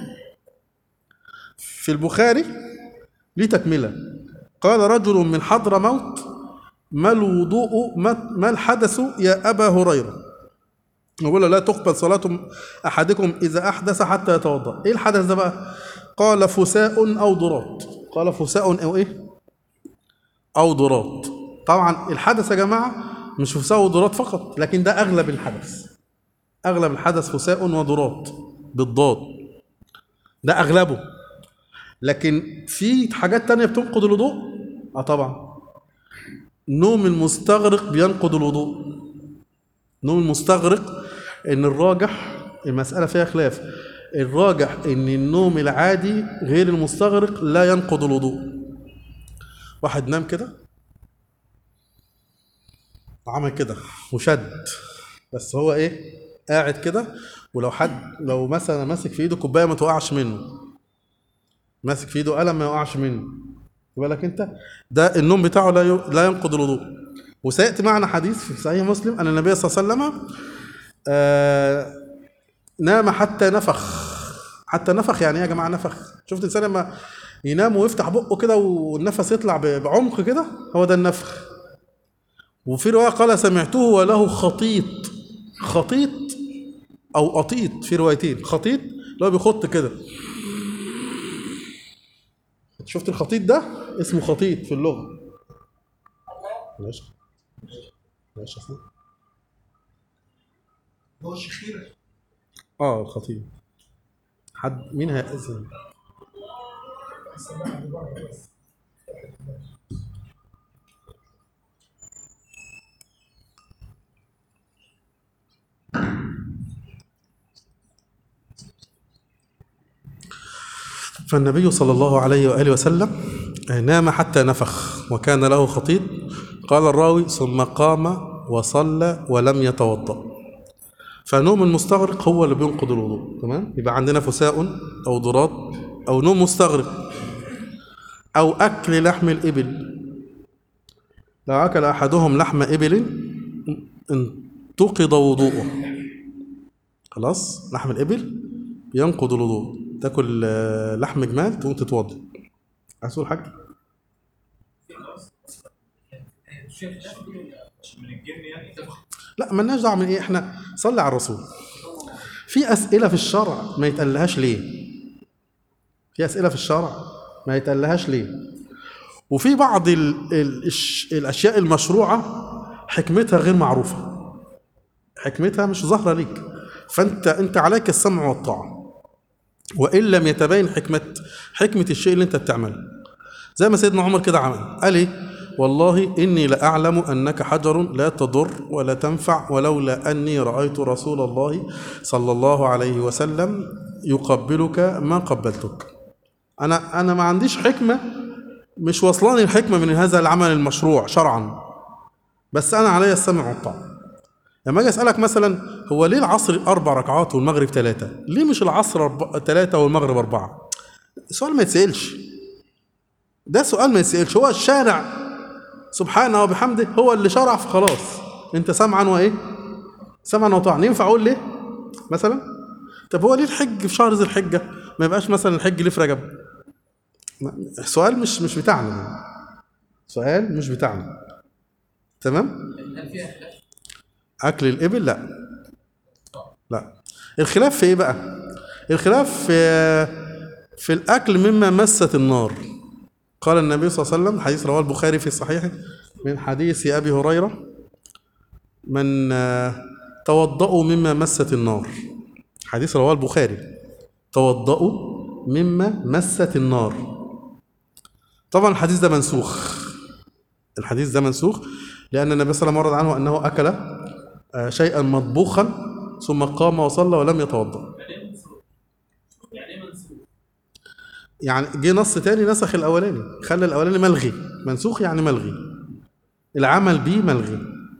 في البخاري ليه تكملة قال رجل من حضر موت ما الوضوء ما ما الحدث يا أبا هريرة يقول له لا تقبل صلاة أحدكم إذا أحدث حتى يتوضأ إيه الحدث ده بقى قال فساء أو ضرات قال فساء أو إيه أو ضرات طبعا الحدث يا جماعة مش فساء وضرات فقط لكن ده أغلب الحدث أغلب الحدث فساء وضرات بالضاد ده أغلبه لكن في حاجات تانية بتنقض الوضوء اه طبعا نوم المستغرق بينقض الوضوء نوم المستغرق ان الراجح المسألة فيها خلاف الراجح ان النوم العادي غير المستغرق لا ينقض الوضوء واحد نام كده وعمل كده وشد بس هو ايه قاعد كده ولو حد لو مثلا ماسك في ايده كوبايه ما توقعش منه ماسك في ايده قلم ما يوقعش منه خد بالك انت ده النوم بتاعه لا ي- لا ينقض الوضوء وسياتي معنا حديث في صحيح مسلم ان النبي صلى الله عليه وسلم آه نام حتى نفخ حتى نفخ يعني ايه يا جماعه نفخ شفت الانسان لما ينام ويفتح بقه كده والنفس يطلع ب- بعمق كده هو ده النفخ وفي روايه قال سمعته وله خطيط خطيط او قطيط في روايتين خطيط اللي هو بيخط كده شفت الخطيط ده اسمه خطيط في اللغه ماشي ماشي يا أخوي. هو الشخير اه الخطيب حد مين هيأذن فالنبي صلى الله عليه وآله وسلم نام حتى نفخ وكان له خطيب قال الراوي ثم قام وصلى ولم يتوضأ فنوم المستغرق هو اللي بينقض الوضوء تمام يبقى عندنا فساء او ضراد او نوم مستغرق او اكل لحم الابل لو اكل احدهم لحم ابل انتقض وضوءه خلاص لحم الابل ينقض الوضوء تاكل آه، لحم جمال تقوم تتوضا عايز تقول حاجه من الجن يعني لا مالناش دعوه من ايه احنا صلي على الرسول في اسئله في الشرع ما يتقالهاش ليه في اسئله في الشرع ما يتقالهاش ليه وفي بعض ال ال الش- الاشياء المشروعه حكمتها غير معروفه حكمتها مش ظاهره ليك فانت انت عليك السمع والطاعه وان لم يتبين حكمه حكمه الشيء اللي انت بتعمله زي ما سيدنا عمر كده عمل قال ايه والله اني لاعلم انك حجر لا تضر ولا تنفع ولولا اني رايت رسول الله صلى الله عليه وسلم يقبلك ما قبلتك انا انا ما عنديش حكمه مش واصلاني الحكمه من هذا العمل المشروع شرعا بس انا علي السمع والطاعه لما اجي اسالك مثلا هو ليه العصر اربع ركعات والمغرب ثلاثه ليه مش العصر أربع- ثلاثه والمغرب اربعه سؤال ما يتسالش ده سؤال ما يتسالش هو الشارع سبحانه وبحمده هو اللي شرع فخلاص انت سمعا وايه سمعا وطاعا ينفع اقول ليه مثلا طب هو ليه الحج في شهر ذي الحجه ما يبقاش مثلا الحج ليه في رجب ما- سؤال مش مش بتاعنا سؤال مش بتاعنا تمام هل فيها خلاف؟ اكل الابل لا لا الخلاف في ايه بقى الخلاف في في الاكل مما مست النار قال النبي صلى الله عليه وسلم حديث رواه البخاري في صحيحه من حديث ابي هريره من آه، توضؤوا مما مست النار حديث رواه البخاري توضؤوا مما مست النار طبعا الحديث ده منسوخ الحديث ده منسوخ لأن النبي صلى الله عليه وسلم ورد عنه أنه أكل آه، شيئا مطبوخا ثم قام وصلى ولم يتوضأ يعني ايه منسوخ؟ يعني ايه منسوخ؟ يعني جه نص تاني نسخ الأولاني خلى الأولاني ملغي منسوخ يعني ملغي العمل به ملغي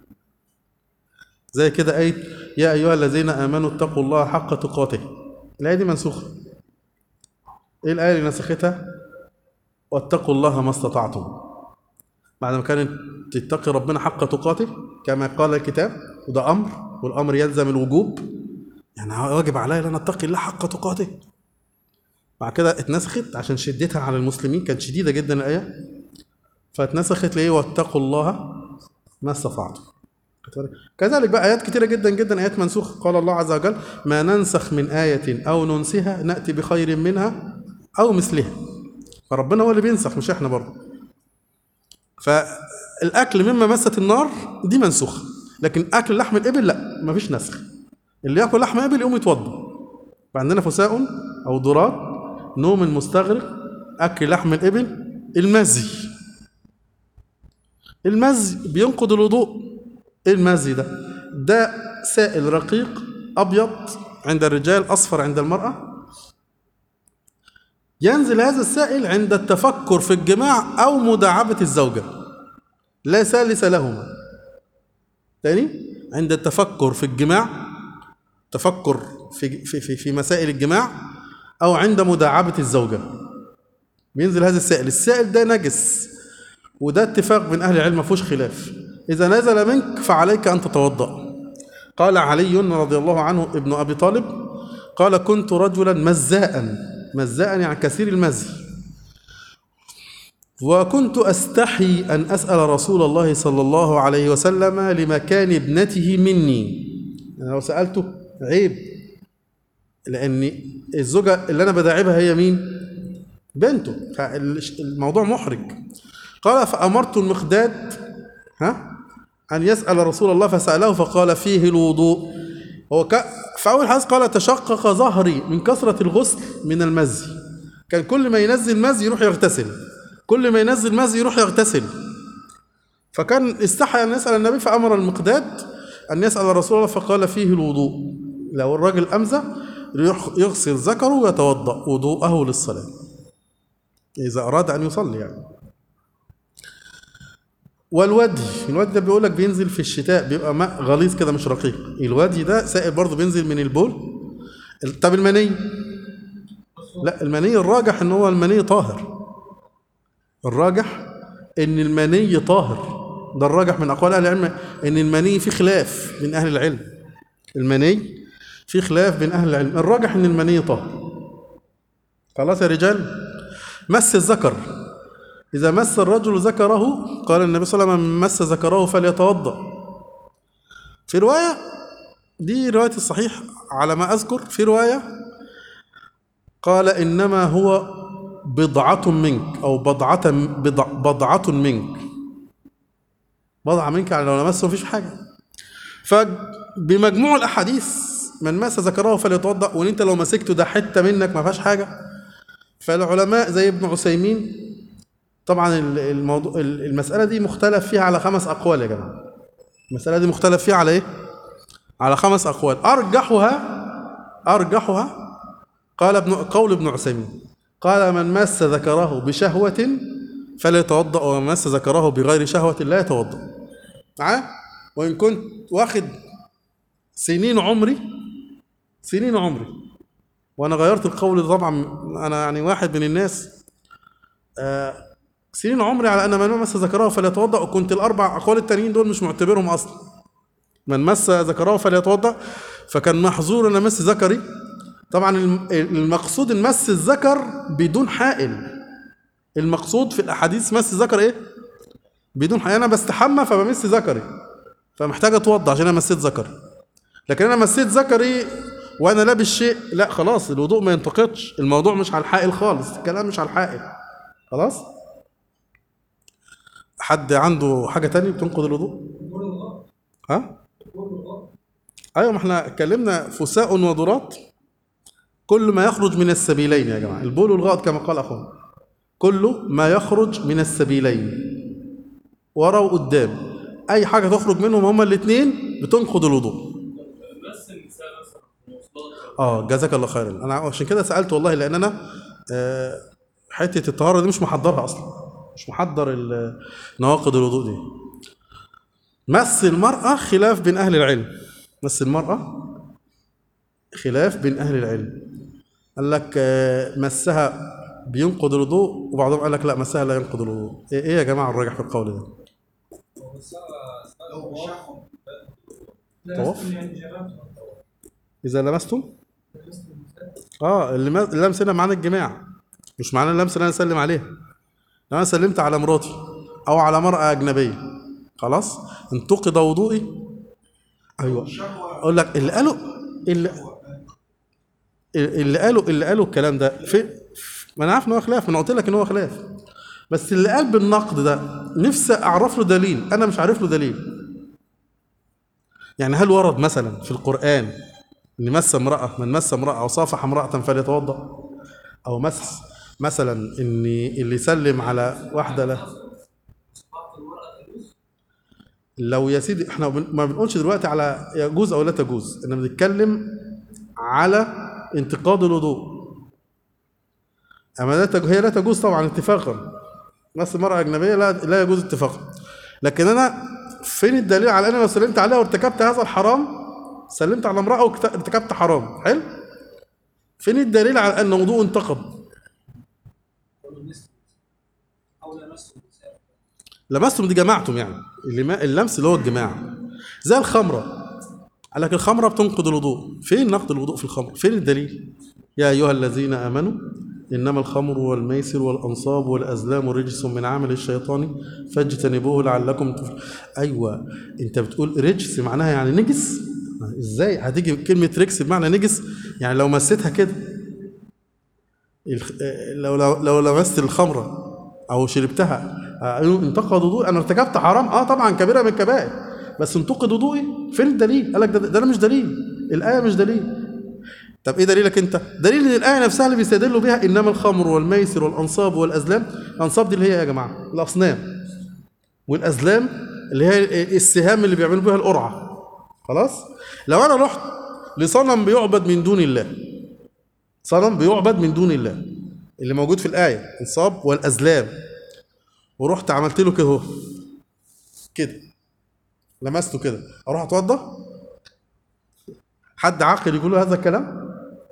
زي كده آية يا أيها الذين آمنوا اتقوا الله حق تقاته الآية دي منسوخة إيه الآية اللي نسختها؟ واتقوا الله ما استطعتم بعد ما كانت تتقي ربنا حق تقاته كما قال الكتاب وده امر والامر يلزم الوجوب يعني واجب عليا ان انا اتقي الله حق تقاته بعد كده اتنسخت عشان شدتها على المسلمين كانت شديده جدا الايه فاتنسخت ليه واتقوا الله ما استطعتم كذلك بقى ايات كتيره جدا جدا ايات منسوخه قال الله عز وجل ما ننسخ من ايه او ننسها ناتي بخير منها او مثلها فربنا هو اللي بينسخ مش احنا برضه فالاكل مما مست النار دي منسوخه لكن اكل لحم الابل لا مفيش نسخ اللي ياكل لحم ابل يقوم يتوضا فعندنا فساء او ضراد نوم المستغرق اكل لحم الابل المزي المزي بينقض الوضوء ايه المزي ده ده سائل رقيق ابيض عند الرجال اصفر عند المراه ينزل هذا السائل عند التفكر في الجماع أو مداعبة الزوجة لا ثالث لهما تاني عند التفكر في الجماع تفكر في, في, في, في مسائل الجماع أو عند مداعبة الزوجة بينزل هذا السائل السائل ده نجس وده اتفاق بين أهل العلم ما فيهوش خلاف إذا نزل منك فعليك أن تتوضأ قال علي رضي الله عنه ابن أبي طالب قال كنت رجلا مزاء مزاء يعني كثير المزي وكنت أستحي أن أسأل رسول الله صلى الله عليه وسلم لمكان ابنته مني أنا لو سألته عيب لأن الزوجة اللي أنا بداعبها هي مين؟ بنته فالموضوع محرج قال فأمرت المقداد ها أن يسأل رسول الله فسأله فقال فيه الوضوء هو ك... في أول حديث قال تشقق ظهري من كثرة الغسل من المزي كان كل ما ينزل مزي يروح يغتسل كل ما ينزل مزي يروح يغتسل فكان استحى أن يسأل النبي فأمر المقداد أن يسأل رسول الله فقال فيه الوضوء لو الراجل أمزى يغسل ذكره ويتوضأ وضوءه للصلاة إذا أراد أن يصلي يعني والودي الودي ده بيقول لك بينزل في الشتاء بيبقى ماء غليظ كده مش رقيق الودي ده سائل برضه بينزل من البول طب المني لا المني الراجح ان هو المني طاهر الراجح ان المني طاهر ده الراجح من اقوال اهل العلم ان المني في خلاف بين اهل العلم المني في خلاف بين اهل العلم الراجح ان المني طاهر خلاص يا رجال مس الذكر إذا مس الرجل ذكره قال النبي صلى الله عليه وسلم من مس ذكره فليتوضأ في رواية دي رواية الصحيح على ما أذكر في رواية قال إنما هو بضعة منك أو بضعة بضع بضعة منك بضعة منك يعني لو لمسه مفيش حاجة فبمجموع الأحاديث من مس ذكره فليتوضأ وإن أنت لو مسكته ده حتة منك ما فيهاش حاجة فالعلماء زي ابن عثيمين طبعا الموضوع المسألة دي مختلف فيها على خمس أقوال يا جماعة المسألة دي مختلف فيها على إيه؟ على خمس أقوال أرجحها أرجحها قال ابن قول ابن عثيمين قال من مس ذكره بشهوة فليتوضأ ومن مس ذكره بغير شهوة لا يتوضأ معاه وإن كنت واخد سنين عمري سنين عمري وأنا غيرت القول ده طبعا أنا يعني واحد من الناس آه سنين عمري على ان من مس ذكره فليتوضا وكنت الاربع اقوال التانيين دول مش معتبرهم اصلا من مس ذكره فليتوضا فكان محظور ان امس ذكري طبعا المقصود ان مس الذكر بدون حائل المقصود في الاحاديث مس الذكر ايه بدون حائل انا بستحمى فبمس ذكري فمحتاج اتوضا عشان انا مسيت ذكري لكن انا مسيت ذكري وانا لابس شيء لا خلاص الوضوء ما ينتقدش الموضوع مش على الحائل خالص الكلام مش على الحائل خلاص حد عنده حاجة تانية بتنقض الوضوء؟ ها؟ ايوه ما احنا اتكلمنا فساء وضرات كل ما يخرج من السبيلين يا جماعه البول والغائط كما قال اخونا كل ما يخرج من السبيلين ورا وقدام اي حاجه تخرج منهم هما الاثنين بتنقض الوضوء بس النساء مثلا في المواصلات اه جزاك الله خيرا انا عشان كده سالت والله لان انا آه حته الطهاره دي مش محضرها اصلا مش محضر ال- نواقض الوضوء دي مس المرأة خلاف بين أهل العلم مس المرأة خلاف بين أهل العلم قال لك آه، مسها بينقض الوضوء وبعضهم قال لك لا مسها لا ينقض الوضوء ايه إيه يا جماعة الراجح في القول ده طواف يعني شباب إذا لمستم اه اللي ما- اللمس هنا معنى الجماع مش معنى اللمس اللي انا اسلم عليها لو انا سلمت على مراتي او على مرأة اجنبية خلاص انتقض وضوئي ايوه اقول لك اللي قالوا اللي اللي قالوا اللي قالوا الكلام ده في ما انا عارف ان هو خلاف ما انا قلت لك ان هو خلاف بس اللي قال بالنقد ده نفسي اعرف له دليل انا مش عارف له دليل يعني هل ورد مثلا في القرآن ان مس امرأة من مس امرأة او صافح امرأة فليتوضأ او مس مثلا ان اللي يسلم على واحدة لا لو يا سيدي احنا بن- ما بنقولش دلوقتي على يجوز او لا تجوز احنا بنتكلم على انتقاد الوضوء اما لا تج... هي لا تجوز طبعا اتفاقا بس المرأة أجنبية لا لا يجوز اتفاقا لكن أنا فين الدليل على أن أنا لو سلمت عليها وارتكبت هذا الحرام سلمت على امرأة وارتكبت حرام حلو فين الدليل على أن وضوء انتقض او لمسه النساء لمستم دي جماعتم يعني اللي اللمس اللي هو الجماع زي الخمرة قال لك الخمرة بتنقض الوضوء فين نقض الوضوء في الخمر فين الدليل يا أيها الذين آمنوا إنما الخمر والميسر والأنصاب والأزلام رجس من عمل الشيطان فاجتنبوه لعلكم تفلحون أيوة أنت بتقول رجس معناها يعني نجس إزاي هتيجي كلمة رجس بمعنى نجس يعني لو مسيتها كده الخ- لو لو لو لمست الخمرة أو شربتها آه، انتقد وضوء أنا ارتكبت حرام أه طبعا كبيرة من الكبائر بس انتقد وضوئي فين الدليل؟ قال لك ده, ده أنا مش دليل الآية مش دليل طب ايه دليلك انت؟ دليل ان الايه نفسها اللي بيستدلوا بها انما الخمر والميسر والانصاب والازلام، الانصاب دي اللي هي يا جماعه الاصنام والازلام اللي هي السهام اللي بيعملوا بيها القرعه خلاص؟ لو انا رحت لصنم بيعبد من دون الله صنم بيعبد من دون الله اللي موجود في الايه انصاب والازلام ورحت عملت له كده اهو كده لمسته كده اروح اتوضى حد عاقل يقول له هذا الكلام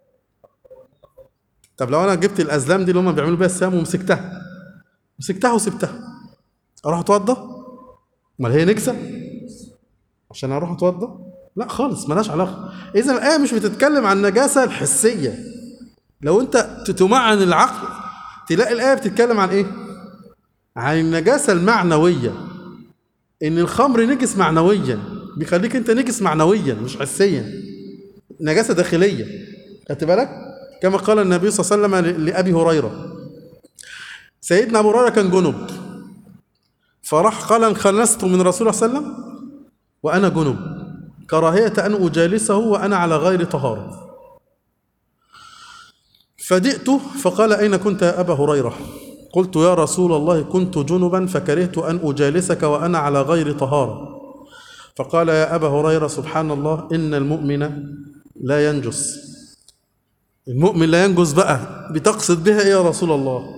طب لو انا جبت الازلام دي اللي هم بيعملوا بيها السهام ومسكتها مسكتها وسبتها اروح اتوضى امال هي نكسه عشان اروح اتوضى لا خالص ملهاش علاقه اذا الايه مش بتتكلم عن النجاسه الحسيه لو انت تمعن العقل تلاقي الايه بتتكلم عن ايه عن النجاسه المعنويه ان الخمر نجس معنويا بيخليك انت نجس معنويا مش حسيا نجاسه داخليه خدت بالك كما قال النبي صلى الله عليه وسلم ل- لابي هريره سيدنا ابو هريره كان جنب فراح قال انخلست من رسول الله صلى الله عليه وسلم وانا جنب كراهيه ان اجالسه وانا على غير طهاره فجئت فقال اين كنت يا ابا هريره قلت يا رسول الله كنت جنبا فكرهت ان اجالسك وانا على غير طهاره فقال يا ابا هريره سبحان الله ان المؤمن لا ينجس المؤمن لا ينجس بقى بتقصد بها ايه يا رسول الله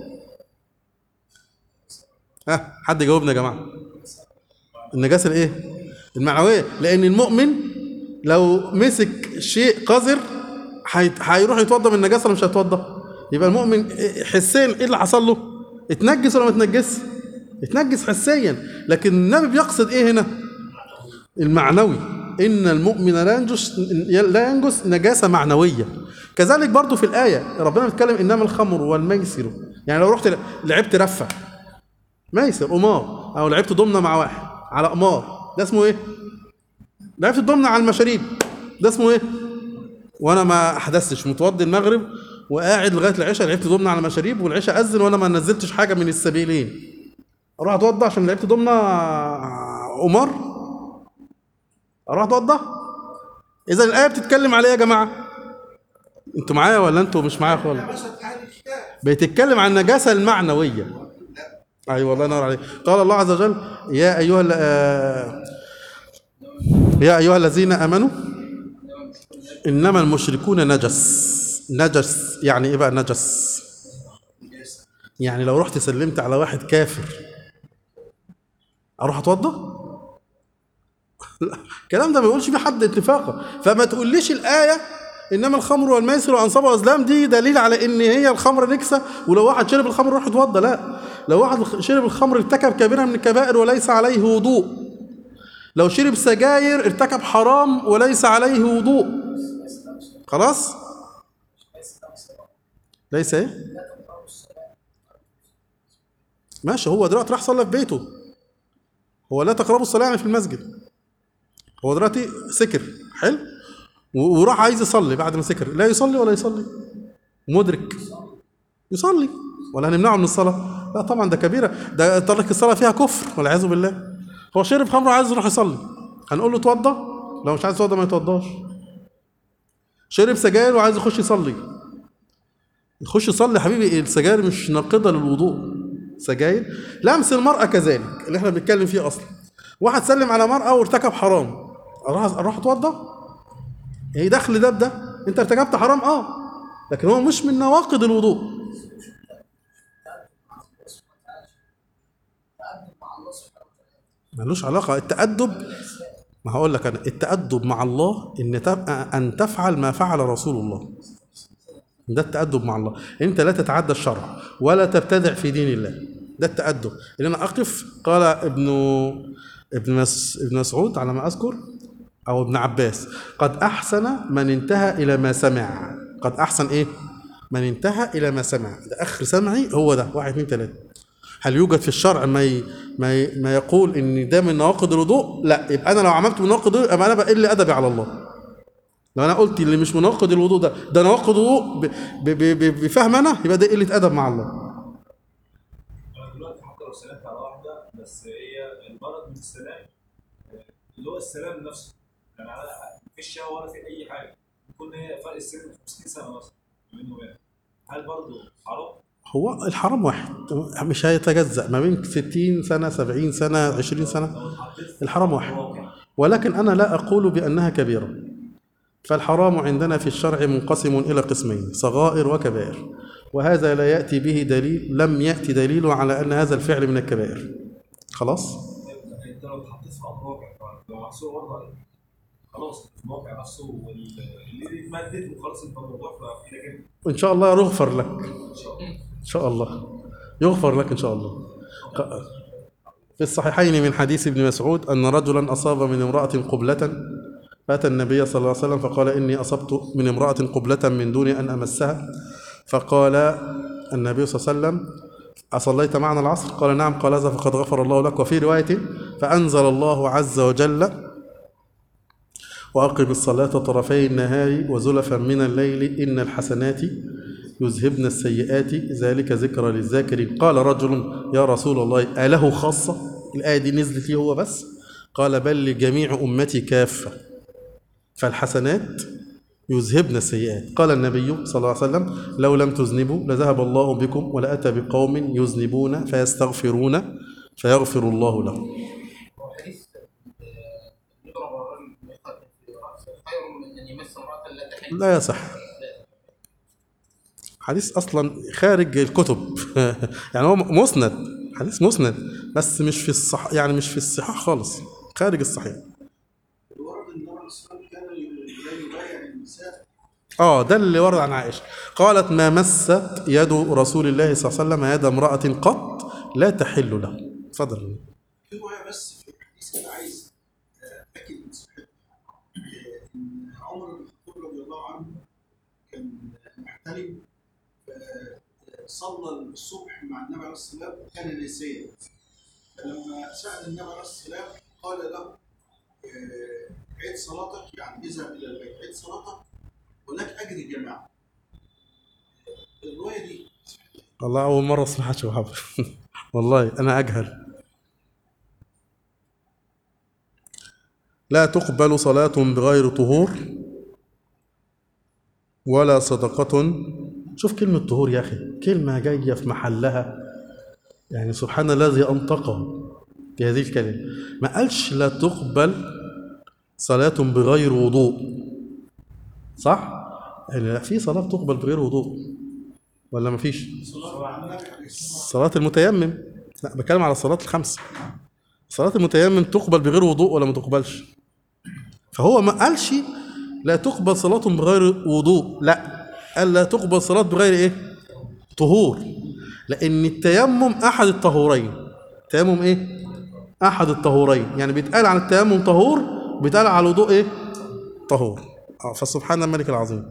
ها حد يجاوبنا يا جماعه النجاسه الايه المعنويه لان المؤمن لو مسك شيء قذر هي- هيروح يتوضا من النجاسه ولا مش هيتوضا يبقى المؤمن حسيا ايه اللي حصل له اتنجس ولا ما اتنجس اتنجس حسيا لكن النبي بيقصد ايه هنا المعنوي ان المؤمن لا ينجس لا ينجس نجاسه معنويه كذلك برضو في الايه ربنا بيتكلم انما الخمر والميسر يعني لو رحت لعبت رفه ميسر قمار او لعبت ضمنه مع واحد على قمار ده اسمه ايه لعبت الضمنه على المشاريب ده اسمه ايه وانا ما حدثتش متوضي المغرب وقاعد لغايه العشاء لعبت ضمنه على مشاريب والعشاء اذن وانا ما نزلتش حاجه من السبيلين اروح اتوضى عشان لعبت ضمنه قمار اروح اتوضى اذا الايه بتتكلم على ايه يا جماعه انتوا معايا ولا انتوا مش معايا خالص لبست اهل الكتاب بتتكلم عن النجاسه المعنويه اي أيوة والله ينور عليك قال الله عز وجل يا ايها ال- آه، يا ايها الذين امنوا انما المشركون نجس نجس يعني ايه بقى نجس يعني لو رحت سلمت على واحد كافر اروح اتوضى لا، الكلام ده ما بيقولش فيه حد اتفاقا فما تقوليش الايه انما الخمر والميسر والانصاب والازلام دي دليل على ان هي الخمر نكسه ولو واحد شرب الخمر يروح يتوضى لا لو واحد شرب الخمر ارتكب كبيره من الكبائر وليس عليه وضوء لو شرب سجاير ارتكب حرام وليس عليه وضوء خلاص ليس ايه ماشي هو دلوقتي راح صلى في بيته هو لا تقربوا الصلاه يعني في المسجد هو دلوقتي سكر حلو و- وراح عايز يصلي بعد ما سكر لا يصلي ولا يصلي مدرك يصلي ولا هنمنعه من الصلاه لا طبعا ده كبيره ده ترك الصلاه فيها كفر والعياذ بالله هو شرب خمر وعايز يروح يصلي هنقول له اتوضى لو مش عايز يتوضى ما يتوضاش شرب سجاير وعايز يخش يصلي يخش يصلي يا حبيبي السجاير مش ناقضه للوضوء سجاير لمس المراه كذلك اللي احنا بنتكلم فيه اصلا واحد سلم على مرأة وارتكب حرام اروح اروح اتوضى ايه دخل ده بده انت ارتكبت حرام اه لكن هو مش من نواقض الوضوء ملوش علاقة التأدب ما هقول لك أنا التأدب مع الله إن تبقى أن تفعل ما فعل رسول الله ده التأدب مع الله أنت لا تتعدى الشرع ولا تبتدع في دين الله ده التأدب إن أنا أقف قال ابن ابن مس ابن مسعود على ما أذكر أو ابن عباس قد أحسن من انتهى إلى ما سمع قد أحسن إيه من انتهى إلى ما سمع ده آخر سمعي هو ده واحد اثنين ثلاثة هل يوجد في الشرع ما ي... ما ي... ما يقول ان ده من نواقض الوضوء؟ لا يبقى انا لو عملت من نواقض الوضوء يبقى انا بقل ادبي على الله. لو انا قلت اللي مش مناقض الوضوء ده ده نواقض وضوء ب... ب... ب... ب... بفهم انا يبقى ده قله ادب مع الله. انا دلوقتي حتى لو سلمت على واحده بس هي الغرض من السلام آه، اللي هو السلام نفسه يعني على مفيش شهوه ولا في اي حاجه يكون هي فرق السن 50 سنه مثلا بينه وبينها هل برضه حرام؟ هو الحرام واحد مش هيتجزأ ما بين 60 سنه 70 سنه 20 سنه لو اتحطيت في الحرام واحد واقع ولكن انا لا اقول بانها كبيره. فالحرام عندنا في الشرع منقسم الى قسمين صغائر وكبائر. وهذا لا ياتي به دليل لم ياتي دليل على ان هذا الفعل من الكبائر. خلاص؟ انت لو اتحطيت في امر واقع لو محصور برضه عليك خلاص الموقع نفسه واللي اتمدد وخلاص انت الموضوع في ايدك انت وان شاء الله يغفر لك ان شاء الله ان شاء الله يغفر لك ان شاء الله ق- في الصحيحين من حديث ابن مسعود ان رجلا اصاب من امراه قبله فاتى النبي صلى الله عليه وسلم فقال اني اصبت من امراه قبله من دون ان امسها فقال النبي صلى الله عليه وسلم أصليت معنا العصر؟ قال نعم قال هذا فقد غفر الله لك وفي رواية فأنزل الله عز وجل وأقم الصلاة طرفي النهار وزلفا من الليل إن الحسنات يذهبن السيئات ذلك ذكرى للذاكرين قال رجل يا رسول الله أله خاصة الآية دي نزلت لي هو بس قال بل لجميع أمتي كافة فالحسنات يذهبن السيئات قال النبي صلى الله عليه وسلم لو لم تذنبوا لذهب الله بكم ولأتى بقوم يذنبون فيستغفرون فيغفر الله لهم هو حديث آه، يضرب الرجل بمقدم في راسه خير من ان يمس امراه لا تحل لا يصح حديث اصلا خارج الكتب يعني هو مسند حديث مسند بس مش في الصح يعني مش في الصحاح خالص خارج الصحيح ورد ان النبي عليه الصلاه والسلام كان لا يبايع النساء اه ده اللي ورد عن عائشه قالت ما مست يد رسول الله صلى الله عليه وسلم يد امراه قط لا تحل له اتفضل في روايه بس في الحديث انا عايز آه، اتاكد من صحتها آه، ان عمر بن الخطاب رضي الله عنه كان محترم آه، صلى الصبح مع النبي عليه الصلاه والسلام وكان ناسيا فلما سال النبي عليه الصلاه والسلام قال له آه، عيد صلاتك يعني اذهب الى البيت عيد صلاتك هناك اجر الجماعه الروايه دي والله اول مره اسمعها يا شباب والله انا اجهل لا تقبل صلاة بغير طهور ولا صدقة شوف كلمة طهور يا أخي كلمة جاية في محلها يعني سبحان الذي أنطقه بهذه الكلمة ما قالش لا تقبل صلاة بغير وضوء صح؟ يعني لا في صلاة تقبل بغير وضوء ولا ما فيش؟ صلاة المتيمم لا بتكلم على الصلاة الخمس صلاة المتيمم تقبل بغير وضوء ولا ما تقبلش فهو ما قالش لا تقبل صلاة بغير وضوء لا قال لا تقبل صلاة بغير ايه طهور لأن التيمم أحد الطهورين التيمم ايه أحد الطهورين يعني بيتقال عن التيمم طهور بيتقال على الوضوء ايه طهور آه، فسبحان الملك العظيم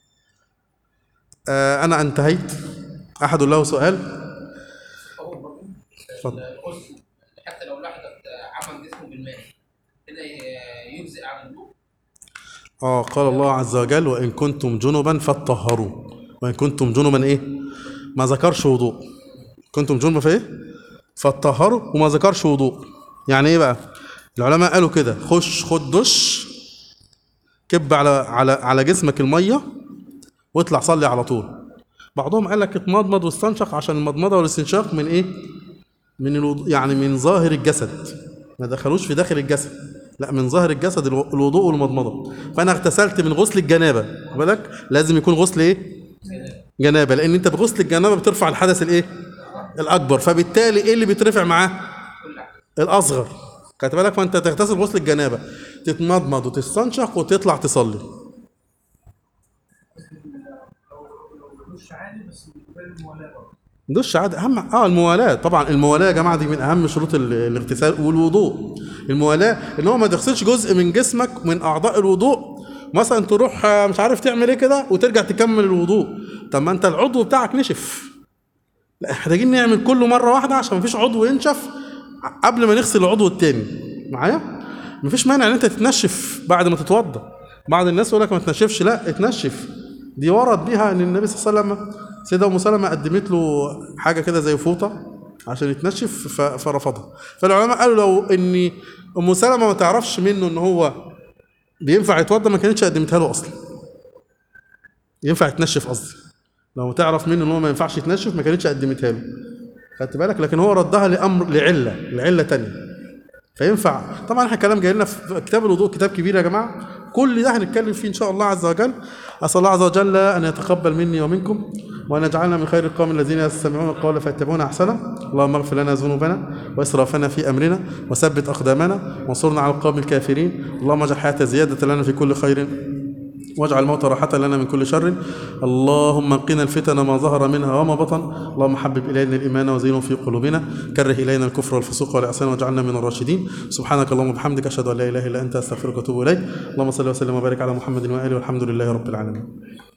آه أنا انتهيت أحد له سؤال هو برضه اتفضل. الغسل حتى لو لحظه عمل جسمه بالماء كده يجزئ عن الوضوء اه قال الله عز وجل وان كنتم جنبا فطهروا وان كنتم جنبا ايه ما ذكرش وضوء كنتم جنبا في ايه فطهروا وما ذكرش وضوء يعني ايه بقى العلماء قالوا كده خش خد دش كب على على على جسمك الميه واطلع صلي على طول بعضهم قال لك اتمضمض واستنشق عشان المضمضه والاستنشاق من ايه من الوضوء يعني من ظاهر الجسد ما دخلوش في داخل الجسد لا من ظاهر الجسد الو- الوضوء والمضمضه فانا اغتسلت من غسل الجنابه خد بالك لازم يكون غسل ايه جنابه لان انت بغسل الجنابه بترفع الحدث الايه الاكبر فبالتالي ايه اللي بيترفع معاه كل حاجه الاصغر خدت بالك فانت تغتسل غسل الجنابه تتمضمض وتستنشق وتطلع تصلي مش عادي بس بالنسبه لي الموالاه برضه دش عادي اهم اه الموالاه طبعا الموالاه يا جماعه دي من اهم شروط ال- الاغتسال والوضوء الموالاه ان هو ما تغسلش جزء من جسمك من اعضاء الوضوء مثلا تروح آه، مش عارف تعمل ايه كده وترجع تكمل الوضوء طب ما انت العضو بتاعك نشف لا محتاجين نعمل كله مره واحده عشان مفيش عضو ينشف قبل ما نغسل العضو التاني معايا مفيش مانع ان انت تتنشف بعد ما تتوضا بعض الناس يقول لك ما تنشفش لا اتنشف دي ورد بيها ان النبي صلى الله عليه وسلم سيدة ام سلمة قدمت له حاجه كده زي فوطه عشان يتنشف ف- فرفضها فالعلماء قالوا لو ان ام سلمة ما تعرفش منه ان هو بينفع يتوضا ما كانتش قدمتها له اصلا ينفع يتنشف قصدي لو تعرف منه ان هو ما ينفعش يتنشف ما كانتش قدمتها له خدت بالك لكن هو ردها لامر لعله لعله تانية فينفع طبعا احنا الكلام جاي لنا في كتاب الوضوء كتاب كبير يا جماعه كل ده هنتكلم فيه ان شاء الله عز وجل اسال الله عز وجل ان يتقبل مني ومنكم وان يجعلنا من خير القوم الذين يستمعون القول فيتبعون احسنه اللهم اغفر لنا ذنوبنا واسرافنا في امرنا وثبت اقدامنا وانصرنا على القوم الكافرين اللهم اجعل الحياه زياده لنا في كل خير واجعل الموت راحة لنا من كل شر اللهم قنا الفتن ما ظهر منها وما بطن اللهم حبب إلينا الإيمان وزينه في قلوبنا كره إلينا الكفر والفسوق والعصيان واجعلنا من الراشدين سبحانك اللهم وبحمدك أشهد أن لا إله إلا أنت أستغفرك وأتوب إليك اللهم صل وسلم وبارك على محمد وآله والحمد لله رب العالمين